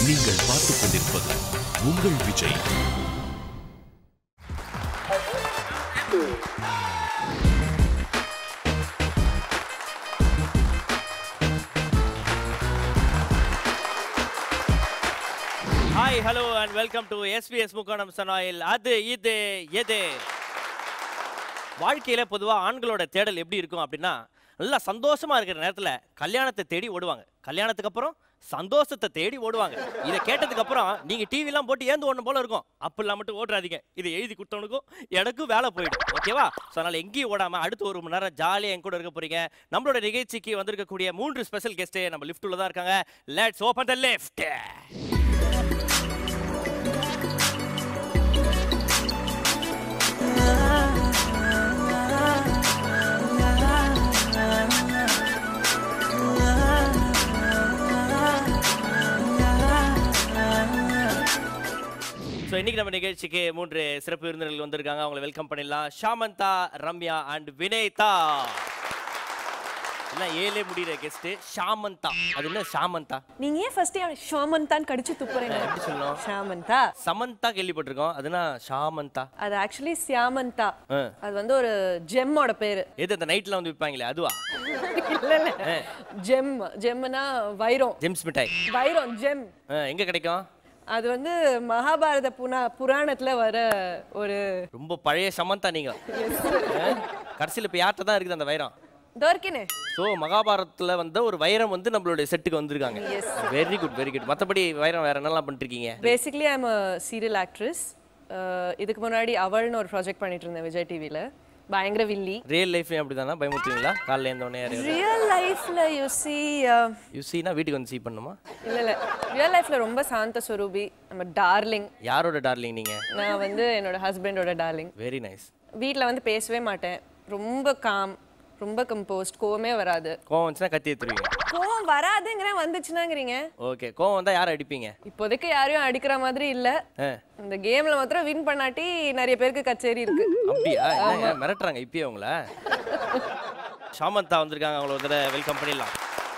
நீங்கள் பார்த்துக் கொண்டிருப்பது உங்கள் Vijay hi hello and welcome to SBS முக்கோணம் சனாயில் அது இது எது வாழ்க்கையில பொதுவா ஆண்களோட தேடல் எப்படி இருக்கும் அப்படின்னா நல்லா சந்தோஷமா இருக்கிற நேரத்துல கல்யாணத்தை தேடி ஓடுவாங்க கல்யாணத்துக்கு அப்புறம் சந்தோஷத்தை தேடி ஓடுவாங்க இதை கேட்டதுக்கு அப்புறம் நீங்க டிவிலாம் போட்டு ஏந்து ஓடணும் போல இருக்கும் அப்படிலாம் மட்டும் ஓடுறாதீங்க இதை எழுதி கொடுத்தவனுக்கும் எனக்கும் வேலை போயிடும் ஓகேவா ஸோ அதனால எங்கேயும் ஓடாம அடுத்து ஒரு மணி நேரம் ஜாலியாக என் கூட இருக்க போறீங்க நம்மளோட நிகழ்ச்சிக்கு வந்திருக்கக்கூடிய மூன்று ஸ்பெஷல் கெஸ்ட் நம்ம லிஃப்ட் உள்ள தான் இருக்காங்க let's open the lift so இன்னைக்கு நம்ம நிகழ்ச்சிக்கு மூன்று சிறப்பு விருந்தினர்கள் வந்திருக்காங்க அவங்களை வெல்கம் பண்ணிடலாம் ஷாமந்தா ரம்யா அண்ட் வினேதா எல்லாம் ஏழே முடிகிற கெஸ்ட் ஷாமந்தா அது என்ன ஷாமந்தா நீங்க ஏன் ஃபர்ஸ்ட் ஷாமந்தான் கடிச்சு துப்புறீங்க எப்படி சொல்லணும் ஷாமந்தா சமந்தா கேள்விப்பட்டிருக்கோம் அதுனா ஷாமந்தா அது ஆக்சுவலி சியாமந்தா ஆ. அது வந்து ஒரு ஜெம்மோட பேரு எது அந்த நைட்ல வந்து விற்பாங்களே அதுவா இல்ல இல்ல ஜெம் ஜெம்னா வைரம் ஜெம்ஸ் மிட்டாய் வைரம் ஜெம் ஆ, எங்க கிடைக்கும் அது வந்து மகாபாரத புனா புராணத்துல வர ஒரு ரொம்ப பழைய சமந்தா நீங்க ஆ? கடைசியில் இப்போ யார்கிட்ட தான் இருக்குது அந்த வைரம் தோர்க்கினே ஸோ மகாபாரதத்துல வந்த ஒரு வைரம் வந்து நம்மளுடைய செட்டுக்கு வந்திருக்காங்க வெரி குட் வெரி குட் மற்றபடி வைரம் வேற என்னெல்லாம் பண்ணிருக்கீங்க பேசிக்கலி ஐம் சீரியல் ஆக்ட்ரஸ் இதுக்கு முன்னாடி அவள்னு ஒரு ப்ராஜெக்ட் பண்ணிட்டு இருந்தேன் விஜய் டிவில பயங்கர வில்லி ரியல் லைஃப்லையும் அப்படி தானே பயமுறுத்துவீங்களா காலைல இருந்தோடனே யாரையும் ரியல் லைஃப்ல யூ சி யூசினா வீட்டுக்கு வந்து சீ பண்ணுமா இல்ல இல்ல ரியல் லைஃப்ல ரொம்ப சாந்த ஸ்வரூபி நம்ம டார்லிங் யாரோட டார்லிங் நீங்க நான் வந்து என்னோட ஹஸ்பண்டோட டார்லிங் வெரி நைஸ் வீட்டில் வந்து பேசவே மாட்டேன் ரொம்ப காம் ரொம்ப கம்போஸ்ட் கோவமே வராது கோவம் வந்துச்சுன்னா கத்தி எடுத்துருவீங்க கோவம் வராதுங்கிறேன் வந்துச்சுன்னாங்கிறீங்க ஓகே கோவம் வந்தா யாரை அடிப்பீங்க இப்போதைக்கு யாரையும் அடிக்கிற மாதிரி இல்ல ஆ, இந்த கேம்ல மாத்திரம் வின் பண்ணாட்டி நிறைய பேருக்கு கச்சேரி இருக்கு அப்படியா என்னங்க மிரட்டுறாங்க இப்பயே உங்கள ஷாமந்தா வந்திருக்காங்க அவங்கள ஒரு தடவை வெல்கம் பண்ணிடலாம்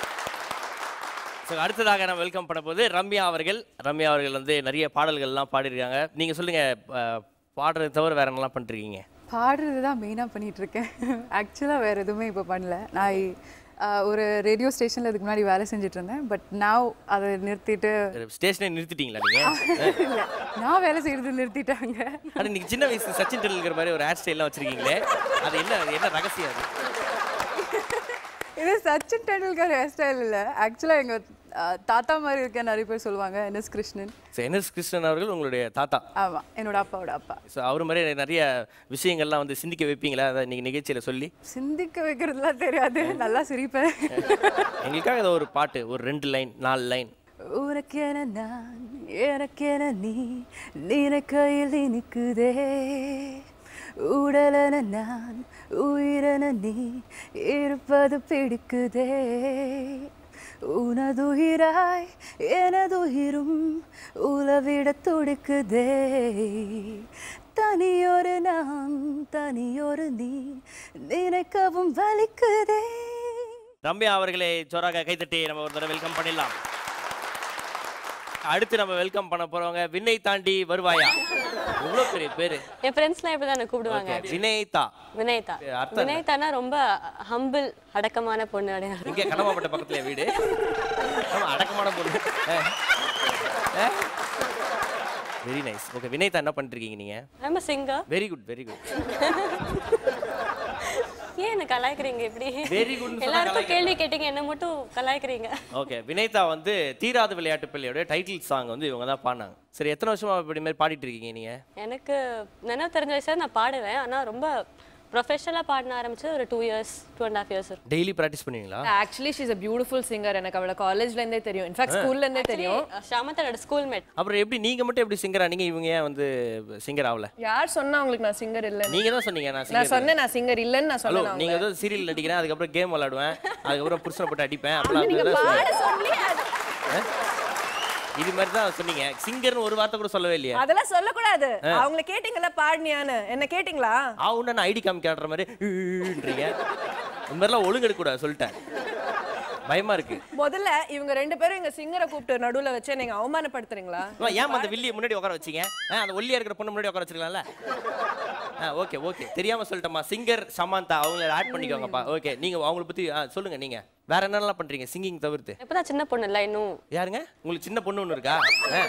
ஸோ அடுத்ததாக நம்ம வெல்கம் பண்ண போது ரம்யா அவர்கள் ரம்யா அவர்கள் வந்து நிறைய பாடல்கள்லாம் பாடியிருக்காங்க நீங்க சொல்லுங்க அஹ், பாடுறது தவிர வேற என்னலாம் பண்ணிருக்கீங்க பாடுறது தான் மெயினாக பண்ணிட்டு இருக்கேன் ஆக்சுவலாக வேறு எதுவுமே இப்போ பண்ணல நான் ஆஹ், ஒரு ரேடியோ ஸ்டேஷனில் இதுக்கு முன்னாடி வேலை செஞ்சுட்டு இருந்தேன் பட் நான் அதை நிறுத்திட்டு ஸ்டேஷனே நிறுத்திட்டீங்களா நீங்க இல்லை நான் வேலை செய்கிறது நிறுத்திட்டாங்க ஆனா நீங்க சின்ன வயசு சச்சின் டெண்டுல்கர் மாதிரி ஒரு ஹேர் ஸ்டைல்லாம் வச்சிருக்கீங்களே அது என்ன அது என்ன ரகசியம் அது இது சச்சின் டெண்டுல்கர் ஹேர் ஸ்டைல் இல்லை ஆக்சுவலாக எங்கள் தாத்தா மாதிரி இருக்க நிறைய பேர் சொல்லுவாங்க NS Krishnan so NS Krishnan அவர்கள் உங்களுடைய தாத்தா ஆமாம் என்னோட அப்பாவோட அப்பா ஸோ அவர் மாதிரி நிறைய விஷயங்கள்லாம் வந்து சிந்திக்க வைப்பீங்களா அதை நீங்கள் நிகழ்ச்சியில் சொல்லி சிந்திக்க வைக்கிறதுலாம் தெரியாது நல்லா சிரிப்பேன் எங்களுக்காக ஏதோ ஒரு பாட்டு ஒரு ரெண்டு லைன் நாலு லைன் உனக்கென நான் எனக்கென நீ நினைக்கையில் இனிக்குதே உடலென நான் உயிரென நீ இருப்பது பிடிக்குதே உனதுயிராய் எனதுயிரும் உலவிட துடிக்குதே தனியொரு நான் தனியொரு நீ நினைக்கவும் வலிக்குதே ரம்யா அவர்களை ஜோராக கைத்தட்டி நம்ம ஒரு தடவை வெல்கம் பண்ணிடலாம் அடுத்து நம்ம வெல்கம் பண்ண போறவங்க விண்ணை தாண்டி வருவாயா எவ்வளோ பெரிய பேரு என் ஃப்ரெண்ட்ஸ்லாம் இப்படி தான் கூப்பிடுவாங்க Okay, வினய்தா வினயதா அர்த்தம் என்ன? வினயதானா ரொம்ப ஹம்பிள் அடக்கமான பொண்ணு அப்படின்னு இங்கே கடமாப்பட்ட பக்கத்துல வீடு ஆமா அடக்கமான பொண்ணு வெரி நைஸ் ஓகே வினய்தா என்ன பண்ணிருக்கீங்க நீங்க ரொம்ப singer very good very good ஏன் என்ன கலாய்க்கிறீங்க இப்படி Very good னு சொன்னா எல்லாருக்கும் கேள்வி கேட்டீங்க என்ன மட்டும் கலாய்க்கிறீங்க ஓகே வினய்தா வந்து தீராத விளையாட்டு பிள்ளையோட டைட்டில் சாங் வந்து இவங்க தான் பாடினாங்க சரி எத்தனை வருஷமா இப்படி மாதிரி பாடிட்டு இருக்கீங்க நீங்க எனக்கு நினைவு தெரிஞ்ச வயசுல நான் பாடுவேன் ஆனா ரொம்ப ப்ரொஃபஷனலாக பாடின ஆரம்பிச்சு ஒரு two years two and half years இருக்கும் டெய்லி ப்ராக்டிஸ் பண்ணுவீங்களா actually she's a beautiful singer எனக்கு அவளை காலேஜ்ல இருந்தே தெரியும் இன்ஃபேக்ட் ஸ்கூல்ல இருந்தே தெரியும் ஷாமத்தனோட ஸ்கூல் மேட் அப்புறம் எப்படி நீங்க மட்டும் எப்படி சிங்கரா நீங்க இவங்க ஏன் வந்து சிங்கர் ஆகல யார் சொன்னா உங்களுக்கு நான் சிங்கர் இல்லைன்னு நீங்க தான் சொன்னீங்க நான் நான் சிங்கர் சொன்னேன் நான் சிங்கர் இல்லைன்னு நான் ஹலோ சொன்னேன் நீங்க ஏதோ சீரியல் நடிக்கிறேன் அதுக்கப்புறம் கேம் விளையாடுவேன் அதுக்கப்புறம் புருஷனை போட்டு அடிப்பேன் அப்படிலாம் நீங்க அப்படிதான் பாட சொல்லி அது- சொன்னீங்க. இது மாதிரி தான் சொன்னீங்க சிங்கர்னு ஒரு வார்த்தை கூட சொல்லவே இல்லையா அதெல்லாம் சொல்லக்கூடாது அவங்கள கேட்டீங்கல்ல பாடினியான்னு என்ன கேட்டீங்களா ஆவுன்னா நான் ஐடி காமி காட்டுற மாதிரி ன்றீங்க இந்த மாதிரிலாம் ஒழுங்கு எடுக்கக்கூடாது சொல்லிட்டேன் பயமா இருக்கு முதல்ல இவங்க ரெண்டு பேரும் எங்க சிங்கரை கூப்பிட்டு நடுவுல வச்சு நீங்க அவமானப்படுத்துறீங்களா அம்மா, ஏன் அந்த வில்லியை முன்னாடி உட்கார வச்சீங்க ஆ, அந்த ஒல்லியா இருக்கிற பொண்ணு முன்னாடி உட்கார வச்சிருக்கலாம்ல ஆ ஓகே ஓகே தெரியாம சொல்லிட்டேம்மா சிங்கர் சமாந்தா அவங்கள ஆட் பண்ணிக்கோங்கப்பா ஓகே நீங்க அவங்கள பத்தி ஆ, சொல்லுங்க நீங்க வேற என்னெல்லாம் பண்றீங்க சிங்கிங் தவிர்த்து இப்பதான் சின்ன பொண்ணு இல்லை இன்னும் யாருங்க உங்களுக்கு சின்ன பொண்ணு ஒன்று இருக்கா ஆ,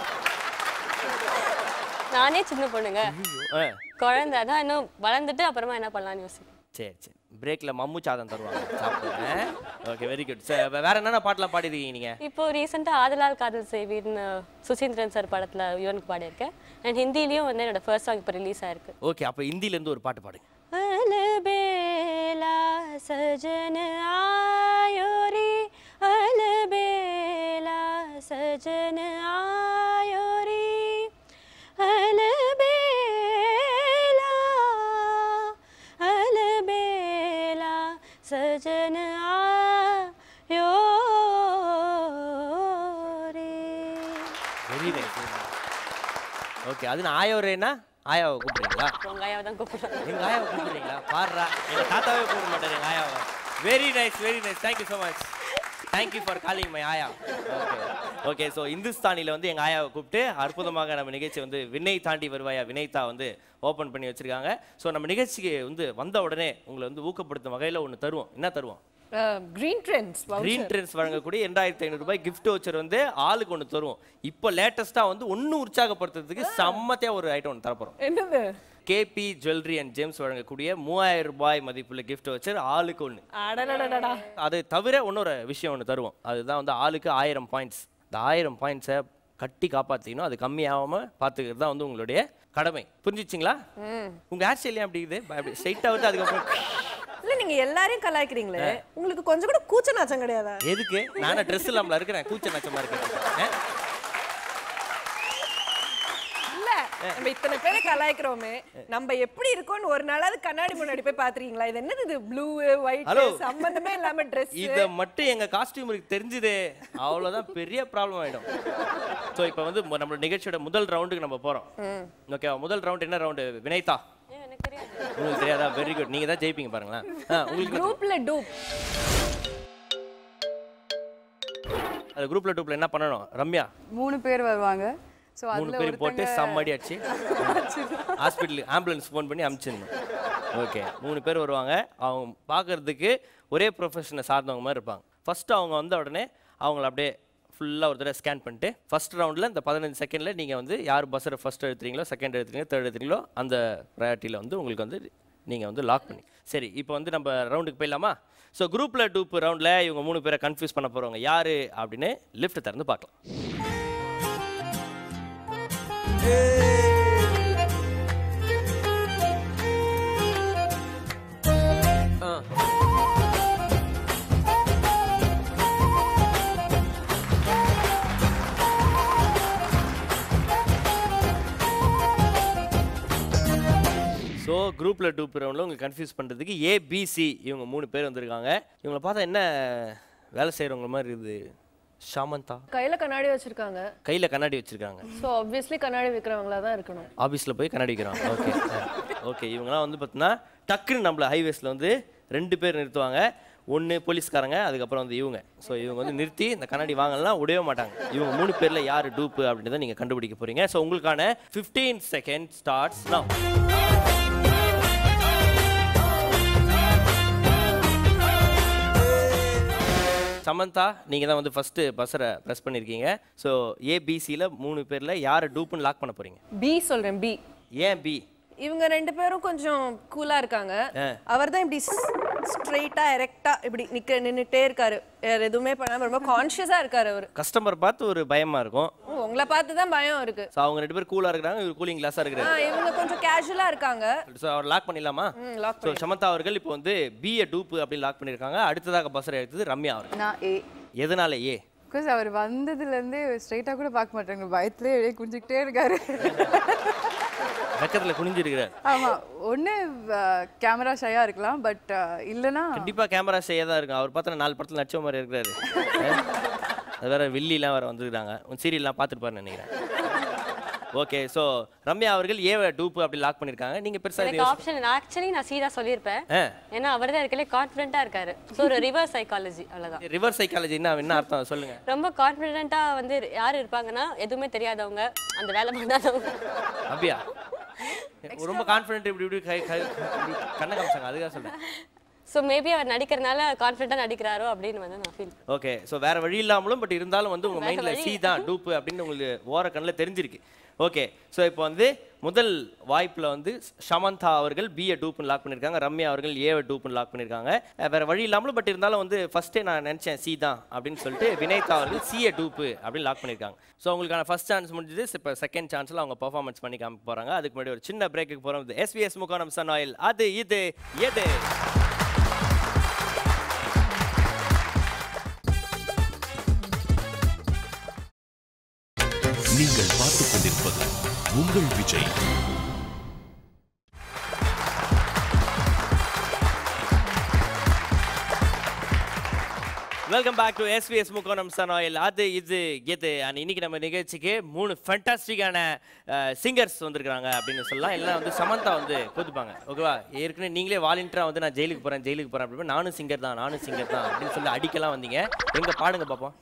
நானே சின்ன பொண்ணுங்க ஆ. குழந்தை அதான் இன்னும் வளர்ந்துட்டு அப்புறமா என்ன பண்ணலாம்னு யோசிக்கிறேன் சரி சரி பிரேக்ல மம்மு சாதம் தருவாங்க சாப்பிடுங்க ஓகே வெரி குட் வேற என்னென்ன பாட்டெல்லாம் பாடிருக்கீங்க நீங்க இப்போ ரீசெண்டாக ஆதலால் காதல் செய்வீர்னு சுசீந்திரன் சார் படத்தில் யுவனுக்கு பாடியிருக்கேன் அண்ட் ஹிந்திலையும் வந்து என்னோட ஃபர்ஸ்ட் சாங் இப்போ ரிலீஸ் ஆயிருக்கு ஓகே அப்போ ஹிந்தில இருந்து ஒரு பாட்டு பாடுங்க अलबेला सजन आयो रे अलबेला सजन आयो रे अलबेला अलबेला सजन आयो रे வெரி நைஸ் ஓகே அது நான் ஆயோரேனா ஆயாவை கூப்பிடுறீங்களா உங்க ஐயாவை தான் கூப்பிடுறேன் எங்க ஆயாவை கூப்பிடுறீங்களா பாடுறா எங்க தாத்தாவே கூப்பிட மாட்டாரு எங்க ஆயாவை very nice very nice thank you so much thank you for calling my ஆயா ஓகே ஓகே ஸோ இந்துஸ்தானியில் வந்து எங்கள் ஆயாவை கூப்பிட்டு அற்புதமாக நம்ம நிகழ்ச்சி வந்து வினை தாண்டி வருவாயா வினைத்தா வந்து ஓப்பன் பண்ணி வச்சிருக்காங்க ஸோ நம்ம நிகழ்ச்சிக்கு வந்து வந்த உடனே உங்களை வந்து ஊக்கப்படுத்தும் வகையில் ஒன்று தருவோம் என்ன தருவோம் கிரீன் ட்ரெண்ட்ஸ் கிரீன் ட்ரெண்ட்ஸ் வழங்கக்கூடிய ரெண்டாயிரத்தி ஐநூறு ரூபாய் gift voucher வந்து ஆளுக்கு ஒன்று தருவோம் இப்போ லேட்டஸ்ட்டாக வந்து ஒன்றும் உற்சாகப்படுத்துறதுக்கு செம்மத்தையாக ஒரு ஐட்டம் ஒன்று தரப்போகிறோம் என்னது கேபி ஜுவல்லரி அண்ட் ஜேம்ஸ் வழங்கக்கூடிய மூவாயிரம் ரூபாய் மதிப்புள்ள gift voucher ஆளுக்கு ஒன்று அடடடடடா அது தவிர இன்னொரு விஷயம் ஒன்று தருவோம் அதுதான் வந்து ஆளுக்கு ஆயிரம் பாயிண்ட்ஸ் இந்த ஆயிரம் பாயிண்ட்ஸை கட்டி காப்பாற்றிக்கணும் அது கம்மியாகாமல் பார்த்துக்கிறது தான் வந்து உங்களுடைய கடமை புரிஞ்சிச்சிங்களா உங்கள் ஹேர் ஸ்டைல் ஏன் அப்படி இருக்குது அப்படி ஸ்ட்ரைட்டாக வந்து அதுக்கப்புறம் இல்ல நீங்க எல்லாரையும் கலாய்க்கிறீங்களே உங்களுக்கு கொஞ்சம் கூட கூச்ச நாச்சம் கிடையாதா எதுக்கு நானும் ட்ரெஸ் இல்லாமல் இருக்கிறேன் கூச்ச நச்சமாக இருக்கிறேன் இல்ல நம்ம இத்தனை பேரை கலாய்க்கிறோமே நம்ம எப்படி இருக்கோம்னு ஒரு நாளாவது கண்ணாடி முன்னாடி போய் பாத்துறீங்களா இது என்னது இது ப்ளூ ஒயிட் Hello. சம்பந்தமே இல்லாம Dress இதை மட்டும் எங்க காஸ்டியூமருக்கு தெரிஞ்சுதே அவ்வளவுதான் பெரிய ப்ராப்ளம் ஆயிடும் ஸோ இப்போ வந்து மு- நம்மளோட நிகழ்ச்சியோட முதல் ரவுண்டுக்கு நம்ம போறோம் ஓகே முதல் ரவுண்ட் என்ன ரவுண்டு வினைதா ஏன் எனக்கு தெரியாது உங்களுக்கு தெரியாதா வெரி குட் நீங்க தான் ஜெயிப்பீங்க பாருங்களேன் ஆ, உங்களுக்கு குரூப்ல டூப் அது குரூப்ல டூப்ல என்ன பண்ணணும் ரம்யா மூணு பேர் வருவாங்க ஸோ மூணு அதில் பேரும் போட்டு ஒருத்தங்க செம்மடி அடிச்சு ஹாஸ்பிட்டல் ஆம்புலன்ஸ் ஃபோன் பண்ணி அனுப்பிச்சிடணும் ஓகே மூணு பேர் வருவாங்க அவங்க பார்க்கறதுக்கு ஒரே ப்ரொஃபஷனை சார்ந்தவங்க மாதிரி இருப்பாங்க ஃபர்ஸ்ட் அவங்க வந்த உடனே அவங்கள அப்படியே ஃபுல்லாக ஒரு தடவை ஸ்கேன் பண்ணிட்டு ஃபர்ஸ்ட் ரவுண்டில் இந்த பதினஞ்சு செகண்டில் நீங்கள் வந்து யார் பஸ்ஸரை ஃபர்ஸ்ட் எடுத்துறீங்களோ செகண்ட் எடுத்துறீங்களோ தேர்ட் எடுத்துறீங்களோ அந்த ப்ரையாரிட்டியில் வந்து உங்களுக்கு வந்து நீங்கள் வந்து லாக் பண்ணி சரி இப்போ வந்து நம்ம ரவுண்டுக்கு போயிடலாமா ஸோ குரூப்பில் டூப் ரவுண்டில் இவங்க மூணு பேரை கன்ஃபியூஸ் பண்ண போகிறவங்க யார் அப்படின்னு லிஃப்ட் திறந்து பார்க்கலாம் ஸோ குரூப்பில் டூப் ரவுண்டில் உங்களுக்கு கன்ஃபியூஸ் பண்ணுறதுக்கு ஏபிசி இவங்க மூணு பேர் வந்திருக்காங்க இவங்களை பார்த்தா என்ன வேலை செய்கிறவங்க மாதிரி இருக்குது ஷாமந்தா கையில கண்ணாடி வச்சிருக்காங்க கையில் கண்ணாடி வச்சுருக்காங்க சோ ஆப்வியஸ்லி கண்ணாடி விற்கிறவங்களா தான் இருக்கணும் ஆஃபீஸில் போய் கண்ணாடி வைக்கிறாங்க ஓகே ஓகே இவங்கலாம் வந்து பார்த்தீங்கன்னா டக்குன்னு நம்மள ஹைவேஸில் வந்து ரெண்டு பேர் நிறுத்துவாங்க ஒன்று போலீஸ்காரங்க அதுக்கப்புறம் வந்து இவங்க ஸோ இவங்க வந்து நிறுத்தி இந்த கண்ணாடி வாங்கலாம் விடவே மாட்டாங்க இவங்க மூணு பேரில் யார் டூப்பு அப்படின்றத நீங்கள் கண்டுபிடிக்க போகிறீங்க ஸோ உங்களுக்கான fifteen second starts now Samantha நீங்கள் தான் வந்து ஃபஸ்ட்டு பஸ்ஸரை ப்ரெஸ் பண்ணியிருக்கீங்க ஸோ ஏபிசியில் மூணு பேரில் யாரை டூப்புன்னு லாக் பண்ண போகிறீங்க பி சொல்றேன் பி ஏன் பி இவங்க ரெண்டு பேரும் கொஞ்சம் கூலா இருக்காங்க அவர் தான் இப்படி ஸ்ட்ரெயிட்டா எரெக்டா இப்படி நிக்க நின்னுட்டே இருக்காரு வேற எதுவுமே பண்ணாம ரொம்ப கான்ஷியஸா இருக்காரு அவரு கஸ்டமர் பார்த்து ஒரு பயமாக இருக்கும் ஓ, உங்களை பார்த்து தான் பயம் இருக்கு ஸோ அவங்க ரெண்டு பேர் கூலாக இருக்கிறாங்க இவர் கூலிங் கிளாஸாக ஆ, இருக்கிறாரு இவங்க கொஞ்சம் கேஷுவலா இருக்காங்க ஸோ அவர் லாக் பண்ணிடலாமா ம், lock ஸோ சமந்தா அவர்கள் இப்போ வந்து பிஏ டூப்பு அப்படின்னு லாக் பண்ணியிருக்காங்க அடுத்ததாக பஸ்ஸரை எடுத்தது ரம்யா அவர்கள் நான் ஏ எதனால ஏ பிகாஸ் அவர் வந்ததுலேருந்தே ஸ்ட்ரைட்டாக கூட பார்க்க மாட்டாங்க பயத்துலேயே அப்படியே குஞ்சிக்கிட்டே இருக்காரு வெக்கத்தில் குனிஞ்சிருக்கிறார் ஆமாம் ஒன்று கேமரா ஷையாக இருக்கலாம் பட் இல்லைன்னா கண்டிப்பாக கேமரா செய்ய தான் இருக்கும் அவர் பார்த்தா நாலு படத்தில் நடிச்ச மாதிரி இருக்கிறாரு அது வேற வில்லிலாம் வேற வந்துருக்காங்க உன் சீரியல்லாம் பார்த்துருப்பாருன்னு நினைக்கிறேன் ஓகே ஸோ ரம்யா அவர்கள் ஏவை டூப்பு அப்படி லாக் பண்ணியிருக்காங்க நீங்கள் பெருசாக எனக்கு ஆப்ஷன் ஆக்சுவலி நான் சீதா சொல்லியிருப்பேன் ஆ ஏன்னா அவர் தான் இருக்கலே கான்ஃபிடென்ட்டாக இருக்காரு ஸோ ஒரு ரிவர்ஸ் சைக்காலஜி அவ்வளோதான் ரிவர்ஸ் சைக்காலஜி என்ன என்ன அர்த்தம் சொல்லுங்க ரொம்ப கான்ஃபிடென்ட்டாக வந்து யார் இருப்பாங்கன்னா எதுவுமே தெரியாதவங்க அந்த வேலை பண்ணாதவங்க அப்படியா ரொம்ப கான்ஃபிடென்ட் இப்படி இப்படி கை கை இப்படி கண்ணை காமிச்சாங்க அதுக்காக சொல்றேன் ஸோ மேபி அவர் நடிக்கிறனால கான்ஃபிடென்ட்டாக நடிக்கிறாரோ அப்படின்னு வந்து நான் ஃபீல் ஓகே ஸோ வேற வழி இல்லாமலும் பட் இருந்தாலும் வந்து உங்க வேற மைண்ட்ல வழி சி தான் டூப்பு அப்படின்னு உங்களுக்கு ஓர கண்ணில் தெரிஞ்சிருக்கு ஓகே ஸோ இப்போ வந்து முதல் வாய்ப்புல வந்து ஷமந்தா அவர்கள் பிஏ டூப்புன்னு லாக் பண்ணியிருக்காங்க ரம்யா அவர்கள் ஏவை டூப்புன்னு லாக் பண்ணியிருக்காங்க அஹ் வேற வழி இல்லாமலும் பட் இருந்தாலும் வந்து ஃபர்ஸ்டே நான் நினைச்சேன் சி தான் அப்படின்னு சொல்லிட்டு வினய்தா அவர்கள் சிஏ டூப்பு அப்படின்னு லாக் பண்ணியிருக்காங்க ஸோ உங்களுக்கான ஃபர்ஸ்ட் சான்ஸ் முடிஞ்சது இப்போ செகண்ட் சான்ஸ்ல அவங்க பெர்ஃபார்மன்ஸ் பண்ணி காமிக்க போறாங்க அதுக்கு முன்னாடி ஒரு சின்ன பிரேக்குக்கு போகிறோம் எஸ்விஎஸ் முகானம் சன் ஆயில் அது இது எது நீங்கள் பார்த்துக் கொண்டிருப்பது உங்கள் Vijay welcome back to SVS முக்கோணம் சன் ஆயில் அது இது எது அண்ட் இன்னைக்கு நம்ம நிகழ்ச்சிக்கு மூணு ஃபேண்டாஸ்டிக்கான சிங்கர்ஸ் வந்திருக்காங்க அப்படின்னு சொல்லலாம் எல்லாம் வந்து சமந்தா வந்து கொடுத்துப்பாங்க ஓகேவா ஏற்கனவே நீங்களே வாலண்டியரா வந்து நான் ஜெயிலுக்கு போறேன் ஜெயிலுக்கு போறேன் அப்படின்னு நானும் சிங்கர் தான் நானும் சிங்கர் தான் அப்படின்னு சொல்லி அடிக்கலாம் வந்தீங்க எங்க பாடுங்க பாப்போம்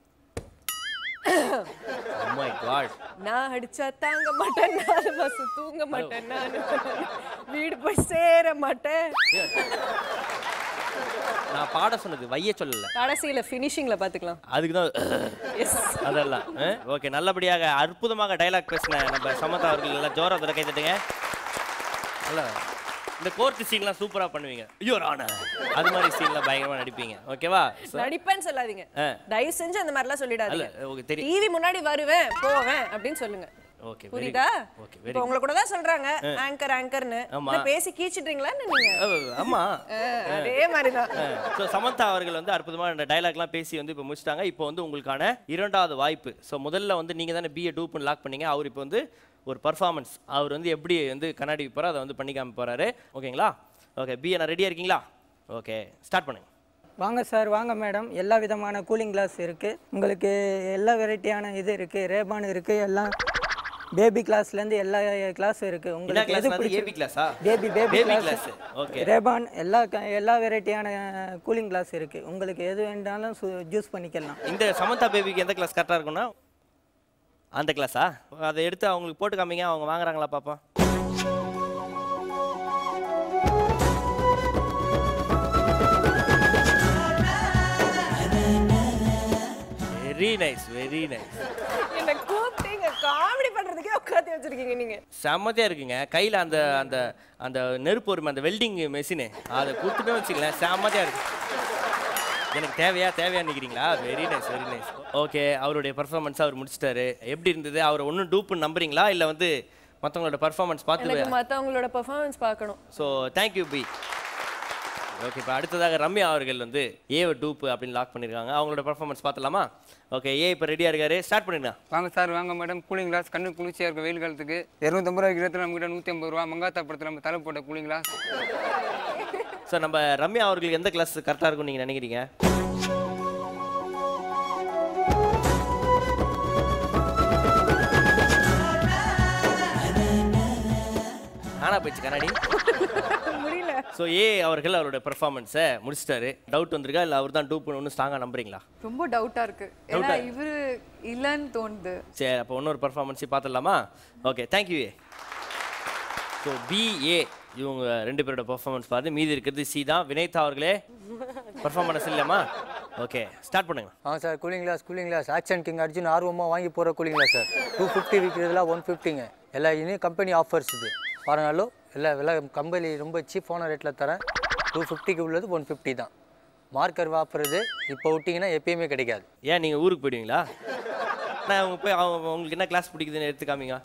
மை காட் நான் அடிச்சா தாங்க மாட்டேன் நாலு மாசம் தூங்க மாட்டேன் நான் வீடு போய் சேர மாட்டேன் நான் பாட சொன்னது வைய சொல்லல கடைசியில ஃபினிஷிங்ல பாத்துக்கலாம் அதுக்கு தான் எஸ் அதெல்லாம் ஓகே நல்லபடியாக அற்புதமாக டைலாக் பேசின நம்ம சமந்தா அவர்கள் எல்லாம் ஜோரா தர கை தட்டுங்க நல்லா இந்த கோர்ட் சீன்லாம் சூப்பரா பண்ணுவீங்க ஐயோ ஆனா அது மாதிரி சீன்லாம் பயங்கரமா நடிப்பீங்க ஓகேவா So, நடிப்பேன்னு சொல்லாதீங்க ஆ. தயவு செஞ்சு அந்த மாதிரிலாம் அல்ல சொல்லிடாதீங்க ஓகே தெரியும் டிவி முன்னாடி வருவேன் போவேன் அப்படின்னு சொல்லுங்க ஓகே வெரி புரியுதா ஓகே இப்போ வெரி உங்களை கூட தான் சொல்றாங்க ஆங்கர் ஆங்கர்னு ஆமா. என்ன பேசி கீச்சிடுறீங்களா நீங்க ஆமா ஆ, அதே மாதிரிதான் ஸோ சமந்தா அவர்கள் வந்து அற்புதமான இந்த டைலாக்லாம் பேசி வந்து இப்போ முடிச்சிட்டாங்க இப்போ வந்து உங்களுக்கான இரண்டாவது வாய்ப்பு ஸோ முதல்ல வந்து நீங்கள் தானே பிஏ டூப்னு லாக் பண்ணீங்க அவர் இப்போ வந்து ஒரு பர்ஃபார்மன்ஸ் அவர் வந்து எப்படி வந்து கண்ணாடி போகிறோ அதை வந்து பண்ணி காமிக்க போகிறாரு ஓகேங்களா ஓகே பிஏ நான் ரெடியாக இருக்கீங்களா ஓகே ஸ்டார்ட் பண்ணுங்க வாங்க சார் வாங்க மேடம் எல்லா விதமான கூலிங் கிளாஸ் இருக்குது உங்களுக்கு எல்லா வெரைட்டியான இது இருக்குது ரேபான் இருக்குது எல்லாம் பேபி கிளாஸ்லேருந்து எல்லா கிளாஸும் இருக்குது என்ன உங்களுக்கு கிளாஸ் எது வந்து பிடிச்சி ஏபி கிளாஸா baby baby baby class class okay Rayban எல்லா க- எல்லா வெரைட்டியான கூலிங் கிளாஸ் இருக்குது உங்களுக்கு எது வேண்டாலும் ஜூஸ் பண்ணிக்கலாம் இந்த சமந்தா பேபிக்கு எந்த கிளாஸ் கரெக்டாக இருக்கும்னா அந்த கிளாஸா அதை எடுத்து அவங்களுக்கு போட்டு காமிங்க அவங்க வாங்குறாங்களா பாப்பா வெரி நைஸ் வெரி நைஸ் என்ன கூப்பிட்டீங்க காமெடி பண்றதுக்கே உட்காந்து வச்சிருக்கீங்க நீங்க செம்மதியாக இருக்குங்க கையில் அந்த அந்த அந்த நெருப்பு வருமே அந்த வெல்டிங் மெஷினு அதை கொடுத்துட்டே வச்சுங்களேன் செம்மதியாக இருக்கு எனக்கு தேவையா தேவையா நினைக்கிறீங்களா very nice very nice okay அவருடைய பர்ஃபார்மன்ஸ் அவர் முடிச்சிட்டாரு எப்படி இருந்தது அவர் ஒன்றும் டூப்புன்னு நம்புறீங்களா இல்லை வந்து மற்றவங்களோட பர்ஃபார்மன்ஸ் பார்த்து எனக்கு மத்தவங்களோட பெர்ஃபார்மன்ஸ் பார்க்கணும் ஸோ தேங்க்யூ பி ஓகே இப்போ அடுத்ததாக ரம்யா அவர்கள் வந்து ஏவை டூப்பு அப்படின்னு லாக் பண்ணியிருக்காங்க அவங்களோட பர்ஃபார்மன்ஸ் பார்த்துலாமா ஓகே ஏ இப்போ ரெடியாக இருக்காரு ஸ்டார்ட் பண்ணிடுங்க வாங்க சார் வாங்க மேடம் கூலிங் கிளாஸ் கண்ணு குளிர்ச்சியாக இருக்கும் வெயில் காலத்துக்கு இரநூத்தம்பது ரூபாய்க்கு இடத்துல நம்ம கிட்ட நூற்றி ஐம்பது ரூபா மங்காத்தா படத்தில் நம்ம தலை போட்ட கூலிங் கிளாஸ் சார் நம்ம ரம்யா அவர்களுக்கு எந்த கிளாஸ் கரெக்டாக இருக்கும்னு நீங்கள் நினைக்கிறீங்க காணா போயிடுச்சு கண்ணாடி முடியல ஸோ ஏ அவர்கள் அவரோட பெர்ஃபார்மன்ஸை முடிச்சிட்டாரு டவுட் வந்திருக்கா இல்லை அவர் தான் டூப்னு ஒன்று ஸ்ட்ராங்காக நம்புறீங்களா ரொம்ப டவுட்டா இருக்கு ஏன்னா இவரு இல்லைன்னு தோணுது சரி அப்போ இன்னொரு பர்ஃபார்மன்ஸையும் பார்த்துடலாமா ஓகே தேங்க்யூ ஏ ஸோ பிஏ இவங்க ரெண்டு பேரோட பர்ஃபார்மன்ஸ் பார்த்து மீதி இருக்கிறது சி தான் வினய்தா அவர்களே பர்ஃபார்மன்ஸ் இல்லையாம்மா ஓகே ஸ்டார்ட் பண்ணுங்க ஆ sir cooling glass cooling glass action king Arjun ஆர்வமாக வாங்கி போகிற cooling glass sir two fifty விற்கிறதுல ஒன் ஃபிஃப்டிங்க எல்லா இனியும் கம்பெனி ஆஃபர்ஸ் இது பாருனாலும் எல்லா விலை கம்பெனி ரொம்ப சீப்பான ரேட்டில் தரேன் டூ ஃபிஃப்டிக்கு உள்ளது ஒன் ஃபிஃப்டி தான் மார்க்கர் வாப்புறது இப்போ விட்டிங்கன்னா எப்பயுமே கிடைக்காது ஏன் நீங்கள் ஊருக்கு போயிடுவீங்களா நான் அவங்க போய் அவங்க உங்களுக்கு என்ன கிளாஸ் பிடிக்குதுன்னு எடுத்து காமிங்க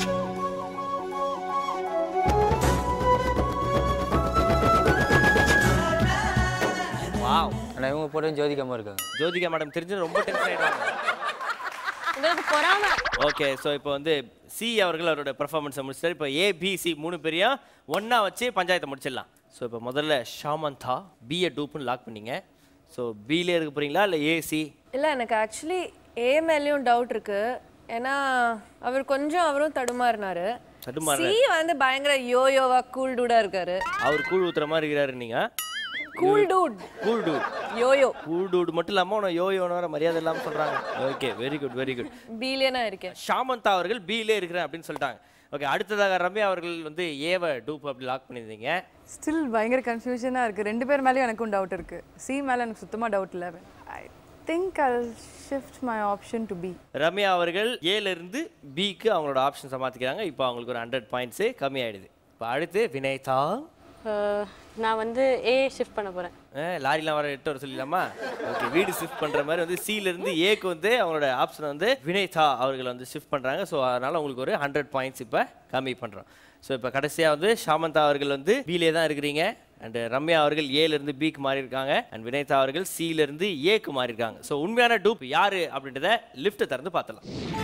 வாவ் ஆனால் இவங்க போட்டு ஜோதிக்காமல் இருக்காங்க ஜோதிகா மேடம் தெரிஞ்சு ரொம்ப டென்ஷன் ஆயிடுவாங்க உங்களுக்கு பொறாம ஓகே ஸோ இப்போ வந்து சி அவர்கள் அவரோட பெர்ஃபார்மன்ஸை முடிச்சிட்டாரு இப்போ ஏ பி சி மூணு பேரையும் ஒன்றா வச்சு பஞ்சாயத்தை முடிச்சிடலாம் ஸோ இப்போ முதல்ல ஷாமந்தா பிஏ டூப்புன்னு லாக் பண்ணீங்க ஸோ பிலே இருக்க போறீங்களா இல்லை ஏசி இல்ல எனக்கு ஆக்சுவலி ஏ மேலயும் டவுட் இருக்கு ஏன்னா அவர் கொஞ்சம் அவரும் தடுமாறினாரு தடுமாறினாரு. சி வந்து பயங்கர யோயோவா கூல் டூடா இருக்காரு அவர் கூழ் ஊத்துற மாதிரி இருக்கிறாரு நீங்க cool dude cool dude yo yo cool dude மட்டும் இல்லாம உன யோயோன்னு வர மரியாதை இல்லாம சொல்றாங்க okay very good very good பீலியனா இருக்கேன் ஷாமந்தா அவர்கள் பிலே இருக்கிறேன் அப்படின்னு சொல்லிட்டாங்க ஓகே அடுத்ததாக ரம்யா அவர்கள் வந்து ஏவ டூப் அப்படி லாக் பண்ணியிருந்தீங்க ஸ்டில் பயங்கர கன்ஃபியூஷனாக இருக்குது ரெண்டு பேர் மேலேயும் எனக்கும் டவுட் இருக்குது சி மேலே எனக்கு சுத்தமாக டவுட் இல்லை I think I shift my option to be Ramya அவர்கள் ஏல இருந்து பிக்கு அவங்களோட ஆப்ஷன்ஸை மாற்றிக்கிறாங்க இப்போ அவங்களுக்கு ஒரு ஹண்ட்ரட் பாயிண்ட்ஸு கம்மியாயிடுது இப்போ அடுத்து வினய்தா அஹ், நான் வந்து ஏ ஷிஃப்ட் பண்ண போகிறேன் அஹ், லாரிலாம் வர எட்டு வர சொல்லிடலாமா ஓகே வீடு ஷிஃப்ட் பண்ணுற மாதிரி வந்து C ல இருந்து ஏக்கு வந்து அவங்களோட ஆப்ஷனை வந்து வினய்தா அவர்கள் வந்து ஷிஃப்ட் பண்ணுறாங்க ஸோ அதனால் உங்களுக்கு ஒரு ஹண்ட்ரட் பாயிண்ட்ஸ் இப்போ கம்மி பண்ணுறோம் ஸோ இப்போ கடைசியாக வந்து ஷாமந்தா அவர்கள் வந்து பிலே தான் இருக்கிறீங்க அண்ட் ரம்யா அவர்கள் ஏல இருந்து பிக்கு மாறி இருக்காங்க அண்ட் வினய்தா அவர்கள் C ல இருந்து ஏக்கு மாறி இருக்காங்க ஸோ உண்மையான டூப் யாரு அப்படின்றத லிஃப்ட்டை திறந்து பார்த்துலாம்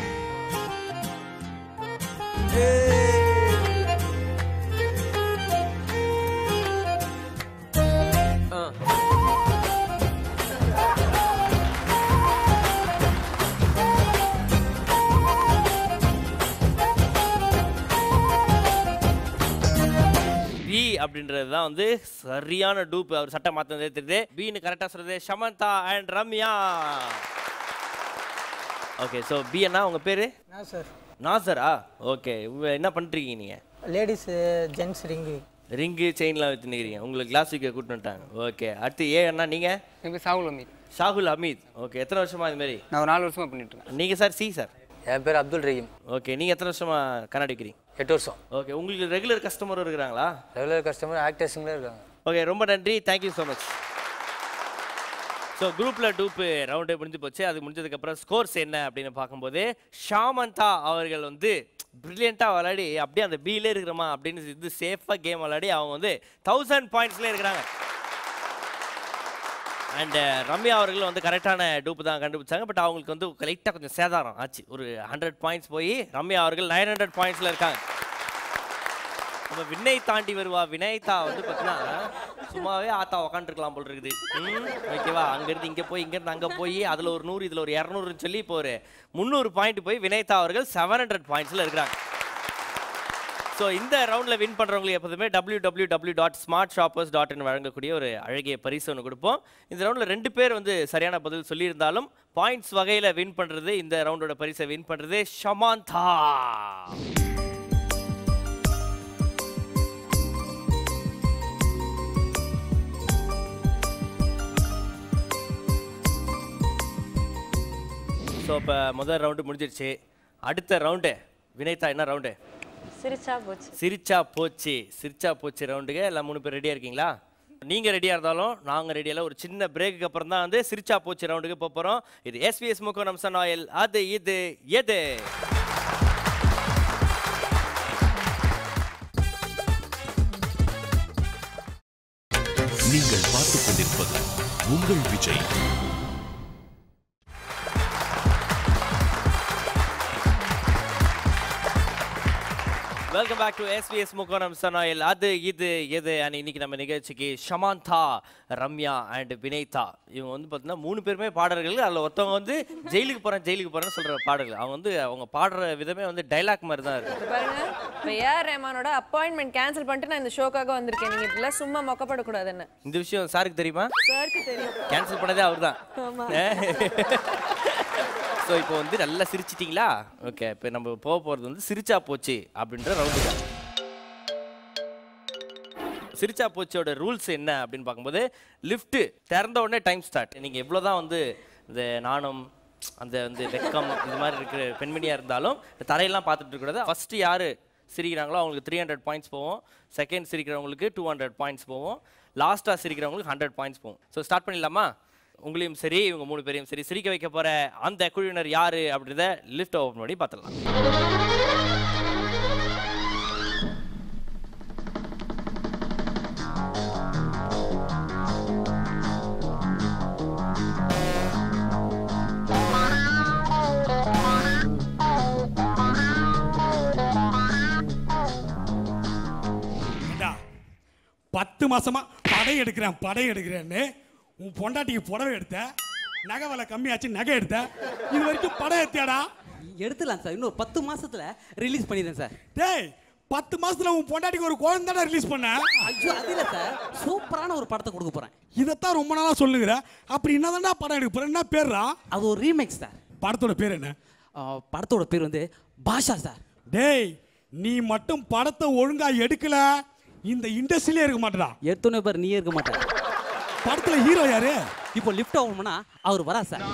பி அப்படின்றது தான் வந்து சரியான டூப் அவர் சட்டை மாத்தினதே தெரியுது பின்னு கரெக்டாக சொல்றது Samantha and Ramya okay so பி அண்ணா உங்க பேரு நான் சார் நாசரா ஓகே என்ன பண்றீங்க நீங்க லேடிஸ் ஜென்ஸ் ரிங்கு ரிங்கு செயின்லாம் வச்சு நிற்கிறீங்க உங்களுக்கு கிளாஸ் வீக்கை கூட்டு வந்துட்டாங்க ஓகே அடுத்து ஏ அண்ணா நீங்க என் பேர் சாகுல் அமீத் ஷாகுல் அமீத் ஓகே எத்தனை வருஷமா இது மாதிரி நான் ஒரு நாலு வருஷமா பண்ணிட்டு இருக்கேன் நீங்க சார் சி சார் என் பேர் அப்துல் ரஹீம் ஓகே நீங்க எத்தனை வருஷமா கண்ணாடி வைக்கிறீங்க எட்டு வருஷம் ஓகே உங்களுக்கு ரெகுலர் கஸ்டமர் இருக்கிறாங்களா ரெகுலர் கஸ்டமர் ஆக்டர்ஸுங்களே இருக்காங்க ஓகே ரொம்ப நன்றி தேங்க்யூ ஸோ மச் ஸோ குரூப்பில் டூப்பு ரவுண்டே முடிஞ்சு போச்சு அது முடிஞ்சதுக்கப்புறம் ஸ்கோர்ஸ் என்ன அப்படின்னு பார்க்கும்போது ஷாமந்தா அவர்கள் வந்து ப்ரில்லியண்ட்டாக விளையாடி அப்படியே அந்த பீலே இருக்கிறோமா அப்படின்னு இது சேஃபாக கேம் விளையாடி அவங்க வந்து தௌசண்ட் பாயிண்ட்ஸ்லேயே இருக்கிறாங்க அண்ட் ரம்யா அவர்கள் வந்து கரெக்டான டூப்பு தான் கண்டுபிடிச்சாங்க பட் அவங்களுக்கு வந்து லைட்டாக கொஞ்சம் சேதாரம் ஆச்சு ஒரு ஹண்ட்ரட் பாயிண்ட்ஸ் போய் ரம்யா அவர்கள் நைன் ஹண்ட்ரட் பாயிண்ட்ஸில் இருக்காங்க நம்ம வினை தாண்டி வருவா வினய்தா வந்து பார்த்தீங்கன்னா சும்மாவே ஆத்தா உக்காந்துருக்கலாம் போல் இருக்குது ம், ஓகேவா அங்கேருந்து இங்கே போய் இங்கேருந்து அங்கே போய் அதில் ஒரு நூறு இதில் ஒரு இரநூறுன்னு சொல்லி இப்போ ஒரு முந்நூறு பாயிண்ட் போய் வினய்தா அவர்கள் செவன் ஹண்ட்ரட் பாயிண்ட்ஸில் இருக்கிறாங்க ஸோ இந்த ரவுண்டில் வின் பண்ணுறவங்களுக்கு எப்போதுமே W W W dot smart shoppers dot வழங்கக்கூடிய ஒரு அழகிய பரிசு ஒன்று கொடுப்போம் இந்த ரவுண்டில் ரெண்டு பேர் வந்து சரியான பதில் சொல்லியிருந்தாலும் பாயிண்ட்ஸ் வகையில் வின் பண்ணுறது இந்த ரவுண்டோட பரிசை வின் பண்ணுறது ஷமாந்தா ஸோ இப்போ முதல் ரவுண்டு முடிஞ்சிருச்சு அடுத்த ரவுண்டு வினைதா என்ன ரவுண்டு சிரிச்சா போச்சு சிரிச்சா போச்சு சிரிச்சா போச்சு ரவுண்டுக்கு எல்லாம் மூணு பேர் ரெடியாக இருக்கீங்களா நீங்கள் ரெடியாக இருந்தாலும் நாங்கள் ரெடியாக ஒரு சின்ன பிரேக்குக்கு அப்புறம் தான் வந்து சிரிச்சா போச்சு ரவுண்டுக்கு போக போகிறோம் இது எஸ்விஎஸ் முக்கோணம் சன் ஆயில் அது இது எது நீங்கள் பார்த்துக் கொண்டிருப்பது உங்கள் Vijay welcome back to SVS முக்கோணம் சனாயில் அது இது எது அண்ட் இன்னைக்கு நம்ம நிகழ்ச்சிக்கு ஷமாந்தா ரம்யா அண்ட் வினைதா இவங்க வந்து பார்த்தீங்கன்னா மூணு பேருமே பாடல்கள் அதில் ஒருத்தவங்க வந்து ஜெயிலுக்கு போகிறேன் ஜெயிலுக்கு போகிறேன்னு சொல்கிற பாடல்கள் அவங்க வந்து அவங்க பாடுற விதமே வந்து டைலாக் மாதிரி தான் இருக்கு இது பாருங்க இப்போ ஏஆர் ரஹ்மானோட அப்பாயின்மெண்ட் கேன்சல் பண்ணிட்டு நான் இந்த ஷோக்காக வந்திருக்கேன் நீங்க இப்படிலாம் சும்மா மொக்கப்படக்கூடாது என்ன இந்த விஷயம் சாருக்கு தெரியுமா சாருக்கு தெரியும் கேன்சல் பண்ணதே அவர் தான் ஸோ இப்போ வந்து நல்லா சிரிச்சிட்டிங்களா ஓகே இப்போ நம்ம போக போகிறது வந்து சிரிச்சா போச்சு அப்படின்ற ரவுண்டு தான் சிரிச்சா போச்சோட ரூல்ஸ் என்ன அப்படின்னு பார்க்கும்போது லிஃப்ட்டு திறந்த உடனே டைம் ஸ்டார்ட் நீங்கள் எவ்வளோ தான் வந்து இந்த நாணம் அந்த வந்து வெக்கம் இந்த மாதிரி இருக்கிற பெண்மணியாக இருந்தாலும் தரையெல்லாம் பார்த்துட்டு இருக்கக்கூடாது ஃபஸ்ட்டு யார் சிரிக்கிறாங்களோ அவங்களுக்கு த்ரீ ஹண்ட்ரட் பாயிண்ட்ஸ் போவோம் செகண்ட் சிரிக்கிறவங்களுக்கு டூ ஹண்ட்ரட் பாயிண்ட்ஸ் போவோம் லாஸ்ட்டாக சிரிக்கிறவங்களுக்கு ஹண்ட்ரட் பாயிண்ட்ஸ் போவோம் ஸோ ஸ்டார்ட் பண்ணிடலாமா உங்களையும் சரி இவங்க மூணு பேரையும் சரி சிரிக்க வைக்க போகிற அந்த குழுவினர் யார் அப்படின்றத லிஃப்ட் ஓப்பன் பண்ணி பார்த்துடலாம் ஏண்டா பத்து மாசமா படை எடுக்கிறேன் படை எடுக்கிறேன்னு உன் பொண்டாட்டிக்கு புடவை எடுத்த நகை விலை கம்மியாச்சு நகை எடுத்த இது வரைக்கும் படம் எடுத்தியாடா எடுத்துடலாம் சார் இன்னொரு பத்து மாசத்துல ரிலீஸ் பண்ணிடுறேன் சார் டேய் பத்து மாசத்துல உன் பொண்டாட்டிக்கு ஒரு குழந்தை ரிலீஸ் பண்ண ஐயோ அது இல்லை சார் சூப்பரான ஒரு படத்தை கொடுக்க போறேன் இதைத்தான் ரொம்ப நாளா சொல்லுகிற அப்படி என்னதான்டா படம் எடுக்க போற என்ன பேர்ரா அது ஒரு ரீமேக் சார் படத்தோட பேர் என்ன படத்தோட பேர் வந்து பாஷா சார் டேய் நீ மட்டும் படத்தை ஒழுங்கா எடுக்கல இந்த இண்டஸ்ட்ரியிலே இருக்க மாட்டடா எடுத்தோன்னே பேர் நீயே இருக்க மாட்டேன் படத்துல ஹீரோ யாரு இப்போ லிஃப்ட் ஓபன் பண்ணா அவர் வரா சார்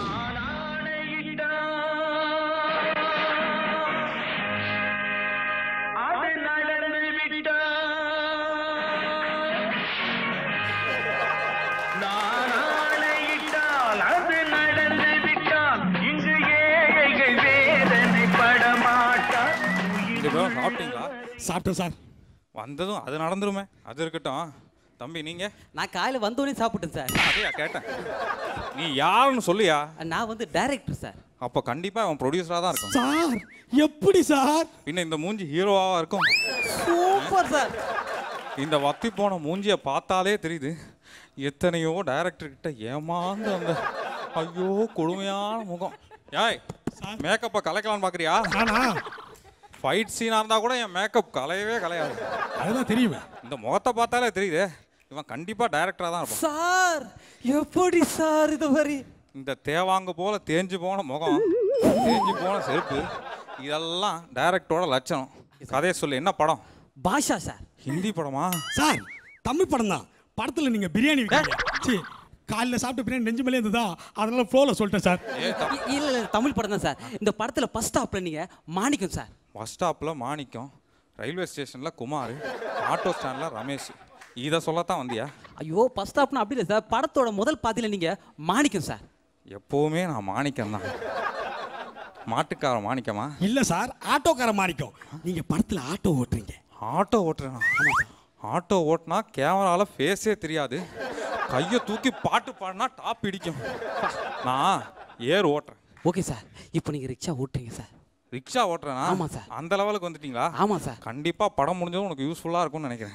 இங்க bro, சாப்பிட்டீங்களா சாப்பிட்டேன் சார் வந்ததும் அது நடந்துருமே அது இருக்கட்டும் தம்பி நீங்க நான் காலையில வந்தோடனே சாப்பிட்டேன் சார் அதையா கேட்டேன் நீ யாருன்னு சொல்லியா நான் வந்து டைரக்டர் சார் அப்போ கண்டிப்பா அவன் ப்ரொடியூசரா தான் இருக்கும் சார் எப்படி சார் பின்ன இந்த மூஞ்சி ஹீரோவா இருக்கும் சூப்பர் சார் இந்த வத்தி போன மூஞ்சிய பார்த்தாலே தெரியுது எத்தனையோ டைரக்டர் கிட்ட ஏமாந்து அந்த ஐயோ கொடுமையான முகம் ஏய் மேக்கப்பை கலைக்கலாம்னு பாக்குறியா நானா ஃபைட் சீனா இருந்தா கூட என் மேக்கப் கலையவே கலையாது அதுதான் தெரியுமே இந்த முகத்தை பார்த்தாலே தெரியுது இவன் கண்டிப்பா டைரக்டரா தான் இருப்பான் சார் எப்படி சார் இது மாதிரி இந்த தேவாங்க போல தேஞ்சு போன முகம் தேஞ்சு போன செருப்பு இதெல்லாம் டைரக்டரோட லட்சணம் கதையை சொல்லு என்ன படம் பாஷா சார் ஹிந்தி படமா சார் தமிழ் படம் தான் படத்துல நீங்க பிரியாணி விற்கிறீங்க சீ காலைல சாப்பிட்ட பிரியாணி நெஞ்சு மேலே இருந்ததா அதனால ஃப்ளோவில் சொல்லிட்டேன் சார் இ- இல்ல இல்ல தமிழ் படம் தான் சார் இந்த படத்துல ஃபர்ஸ்ட் ஸ்டாப்ல நீங்க மாணிக்கம் சார் பஸ் ஸ்டாப்பில் மாணிக்கம் ரயில்வே ஸ்டேஷனில் குமார் ஆட்டோ ஸ்டாண்டில் ரமேஷ் இதை சொல்லத்தான் வந்தியா ஐயோ ஃபர்ஸ்ட் ஸ்டாப்னா அப்படி இல்லை சார் படத்தோட முதல் பாதியில நீங்க மாணிக்கம் சார் எப்போவுமே நான் மாணிக்கம் தான் மாட்டுக்கார மாணிக்கமா இல்ல சார் ஆட்டோக்கார மாணிக்கம் நீங்க படத்துல ஆட்டோ ஓட்டுறீங்க ஆட்டோ ஓட்டுறேனா ஆட்டோ ஓட்டினா கேமரால ஃபேஸே தெரியாது கையை தூக்கி பாட்டு பாடினா டாப் இடிக்கும் நான் ஏர் ஓட்டுறேன் ஓகே சார் இப்போ நீங்க ரிக்ஷா ஓட்டுறீங்க சார் ரிக்ஷா ஓட்டுறேனா ஆமா சார். அந்த லெவலுக்கு வந்துட்டீங்களா ஆமா சார் கண்டிப்பா படம் முடிஞ்சதும் உனக்கு யூஸ்ஃபுல்லா இருக்கும்னு நினைக்கிறேன்